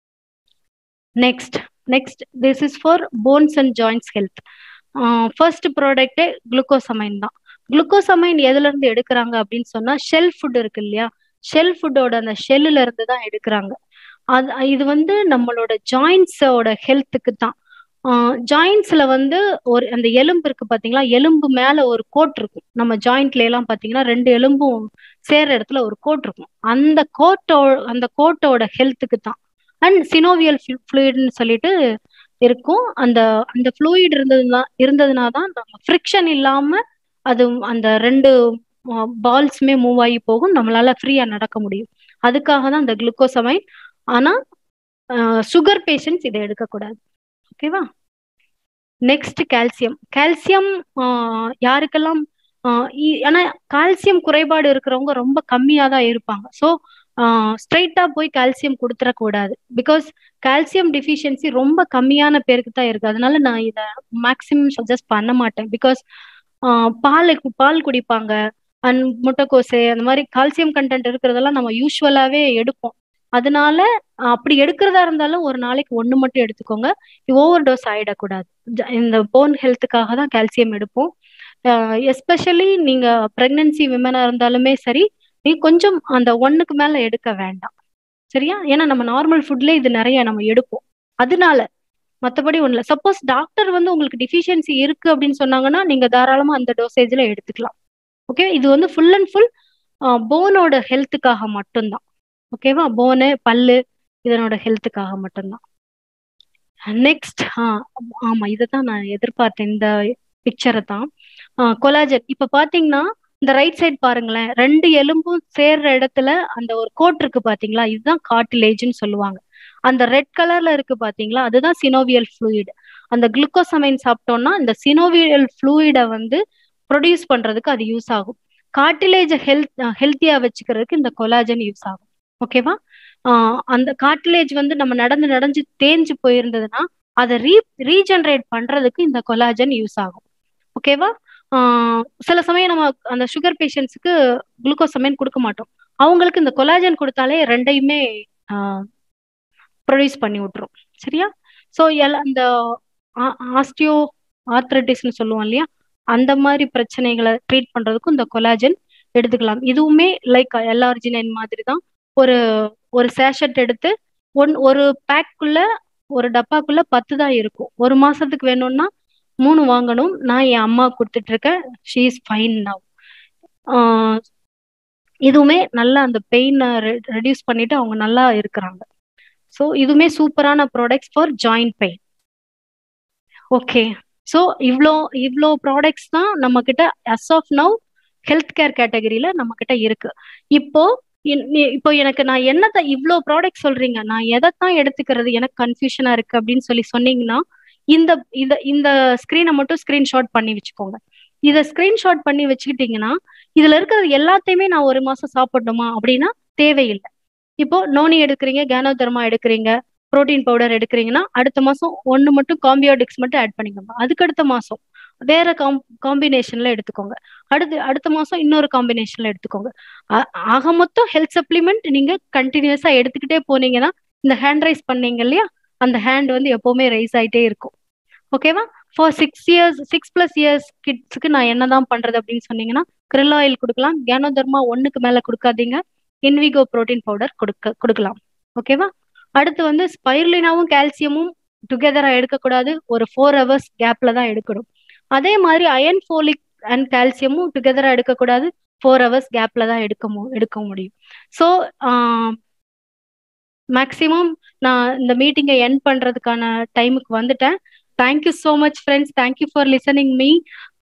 next next this is for bones and joints health first ப்ராடக்டே குளுக்கோசமைன் தான் குளுக்கோசமைன் எதுல இருந்து எடுக்கிறாங்க அப்படின்னு சொன்னா ஷெல் ஃபுட் இருக்கு இல்லையா ஷெல் ஃபுட்டோட அந்த ஷெல்லுல இருந்து தான் எடுக்கிறாங்க அது இது வந்து நம்மளோட ஜாயின்ஸோட ஹெல்த்துக்கு தான் ஜாயின்ஸ்ல வந்து ஒரு அந்த எலும்பு இருக்கு பாத்தீங்களா எலும்பு மேல ஒரு கோட் இருக்கும் நம்ம ஜாயிண்ட்ல எல்லாம் பாத்தீங்கன்னா ரெண்டு எலும்பும் சேர்ற இடத்துல ஒரு கோட் இருக்கும் அந்த கோட்டோ அந்த கோட்டோட ஹெல்த்துக்கு தான் அண்ட் சினோவியல் ஃப்ளூயிட்னு சொல்லிட்டு இருக்கும் அந்த அந்த ஃப்ளூயிட் இருந்ததுனா இருந்ததுனா தான் நம்ம ஃப்ரிக்ஷன் இல்லாம அது அந்த ரெண்டு பால்ஸுமே மூவ் ஆகி போகும் நம்மளால ஃப்ரீயா நடக்க முடியும் அதுக்காக தான் அந்த குளுக்கோசமைன் ஆனா சுகர் பேஷண்ட்ஸ் இதை எடுக்கக்கூடாது ஓகேவா நெக்ஸ்ட் கால்சியம் கால்சியம் யாருக்கெல்லாம் ஆனா கால்சியம் குறைபாடு இருக்கிறவங்க ரொம்ப கம்மியா தான் இருப்பாங்க ஸோ ஸ்ட்ரைட்டா போய் கால்சியம் கொடுத்துடக்கூடாது பிகாஸ் கால்சியம் டிஃபிஷியன்சி ரொம்ப கம்மியான பேருக்கு தான் இருக்கு அதனால நான் இதை மேக்சிமம் சஜஸ்ட் பண்ண மாட்டேன் பிகாஸ் பால் பால் குடிப்பாங்க அண்ட் முட்டைக்கோசு அந்த மாதிரி கால்சியம் கண்டென்ட் இருக்கிறதெல்லாம் நம்ம யூஸ்வலாவே எடுப்போம் அதனால அப்படி எடுக்கிறதா இருந்தாலும் ஒரு நாளைக்கு ஒன்று மட்டும் எடுத்துக்கோங்க ஓவர் டோஸ் ஆயிடக்கூடாது இந்த போன் ஹெல்த்துக்காக தான் கால்சியம் எடுப்போம் எஸ்பெஷலி நீங்க பிரெக்னன்சி விமனா இருந்தாலுமே சரி நீ கொஞ்சம் அந்த ஒன்னுக்கு மேல எடுக்க வேண்டாம் சரியா ஏன்னா நம்ம நார்மல் ஃபுட்ல இது நிறைய நம்ம எடுப்போம் அதனால மற்றபடி ஒண்ணுல சப்போஸ் டாக்டர் வந்து உங்களுக்கு டிஃபிஷியன்சி இருக்கு அப்படின்னு சொன்னாங்கன்னா நீங்க தாராளமா அந்த டோசேஜ்ல எடுத்துக்கலாம் ஓகே இது வந்து ஃபுல் அண்ட் ஃபுல் போனோட ஹெல்த்துக்காக மட்டும்தான் ஓகேவா போனு பல்லு இதனோட ஹெல்த்துக்காக மட்டும்தான் நெக்ஸ்ட் ஆமா இதை தான் நான் எதிர்பார்த்தேன் இந்த பிக்சரை தான் கொலாஜன் இப்ப பாத்தீங்கன்னா இந்த ரைட் சைடு பாருங்களேன் ரெண்டு எலும்பும் சேர்ற இடத்துல அந்த ஒரு கோட் இருக்கு பாத்தீங்களா இதுதான் கார்டிலேஜ்னு சொல்லுவாங்க அந்த ரெட் கலர்ல இருக்கு பாத்தீங்களா அதுதான் சினோவியல் ஃப்ளூயிட் அந்த குளுக்கோசமைன் சாப்பிட்டோம்னா இந்த சினோவியல் ஃப்ளூயிடை வந்து ப்ரொடியூஸ் பண்றதுக்கு அது யூஸ் ஆகும் கார்டிலேஜ் ஹெல்த் ஹெல்த்தியா வச்சுக்கிறதுக்கு இந்த கொலாஜன் யூஸ் ஆகும் ஓகேவா அந்த கார்டிலேஜ் வந்து நம்ம நடந்து நடந்து தேஞ்சு போயிருந்ததுன்னா அதை ரீ ரீஜென்ரேட் பண்றதுக்கு இந்த கொலாஜன் யூஸ் ஆகும் ஓகேவா சில சமயம் நம்ம அந்த சுகர் பேஷண்ட்ஸுக்கு குளுக்கோசமைன் கொடுக்க மாட்டோம் அவங்களுக்கு இந்த கொலாஜன் கொடுத்தாலே ரெண்டையுமே ப்ரொடியூஸ் பண்ணி விட்டுரும் சரியா ஸோ எல் அந்த ஆஸ்டியோ ஆர்த்ரட்டிஸ்னு சொல்லுவோம் இல்லையா அந்த மாதிரி பிரச்சனைகளை ட்ரீட் பண்றதுக்கும் இந்த கொலாஜன் எடுத்துக்கலாம் இதுவுமே லைக் எல்ஆர்ஜினைன் மாதிரி தான் ஒரு ஒரு சேஷட் எடுத்து ஒன் ஒரு பேக்குள்ள ஒரு டப்பாக்குள்ள பத்து தான் இருக்கும் ஒரு மாசத்துக்கு வேணும்னா மூணு வாங்கணும் நான் என் அம்மா கொடுத்துட்டு இருக்கேன் ஷீ இஸ் ஃபைன் நவ் இதுவுமே நல்லா அந்த பெயினை ரெடியூஸ் பண்ணிட்டு அவங்க நல்லா இருக்கிறாங்க ஸோ இதுவுமே சூப்பரான products for joint pain okay so இவ்வளோ இவ்வளோ ப்ராடக்ட்ஸ் தான் நம்ம கிட்ட as of now health care கேட்டகரியில நம்ம கிட்ட இருக்கு இப்போ இன்- இ- இப்போ எனக்கு நான் என்னத்தை இவ்வளோ ப்ராடக்ட் சொல்றீங்க நான் எதைத்தான் எடுத்துக்கிறது எனக்கு கன்ஃபியூஷனா இருக்கு அப்படின்னு சொல்லி சொன்னீங்கன்னா இந்த இந்த இந்த ஸ்க்ரீனை மட்டும் ஸ்கிரீன்ஷாட் பண்ணி வச்சுக்கோங்க இதை ஸ்கிரீன்ஷாட் பண்ணி வச்சுக்கிட்டீங்கன்னா இதுல இருக்கிறது எல்லாத்தையுமே நான் ஒரு மாசம் சாப்பிடணுமா அப்படின்னா தேவையில்லை இப்போ நோனி எடுக்கிறீங்க கேனோதர்மா எடுக்கிறீங்க புரோட்டீன் பவுடர் எடுக்கிறீங்கன்னா அடுத்த மாசம் ஒன்று மட்டும் காம்பியோடிக்ஸ் மட்டும் ஆட் பண்ணிக்கோங்க அதுக்கு அடுத்த மாசம் வேற காம் காம்பினேஷன்ல எடுத்துக்கோங்க அடுத்து அடுத்த மாசம் இன்னொரு காம்பினேஷன்ல எடுத்துக்கோங்க ஆ- ஆக மொத்தம் ஹெல்த் சப்ளிமெண்ட் நீங்க கண்டினியூஸா எடுத்துக்கிட்டே போனீங்கன்னா இந்த ஹேண்ட் ரைஸ் பண்ணீங்க இல்லையா அந்த ஹேண்ட் வந்து எப்பவுமே ரைஸ் ஆயிட்டே இருக்கும் ஓகேவா for six years six plus years கிட்ஸுக்கு நான் என்னதான் பண்றது அப்படின்னு சொன்னீங்கன்னா krill ஆயில் கொடுக்கலாம் கேனோதர்மா ஒன்றுக்கு மேல கொடுக்காதீங்க இன்விகோ புரோட்டீன் பவுடர் கொடுக்க கொடுக்கலாம் ஓகேவா அடுத்து வந்து ஸ்பைருலினாவும் கால்சியமும் டுகெதரா எடுக்கக்கூடாது ஒரு ஃபோர் ஹவர்ஸ் கேப்ல தான் எடுக்கணும் அதே மாதிரி அயன் ஃபோலிக் அண்ட் கால்சியமும் டுகெதரா எடுக்கக்கூடாது ஃபோர் ஹவர்ஸ் கேப்ல தான் எடுக்க மு எடுக்க முடியும் ஸோ மேக்ஸிமம் நான் இந்த மீட்டிங்கை என் பண்றதுக்கான டைமுக்கு வந்துட்டேன் thank you so much friends thank you for listening me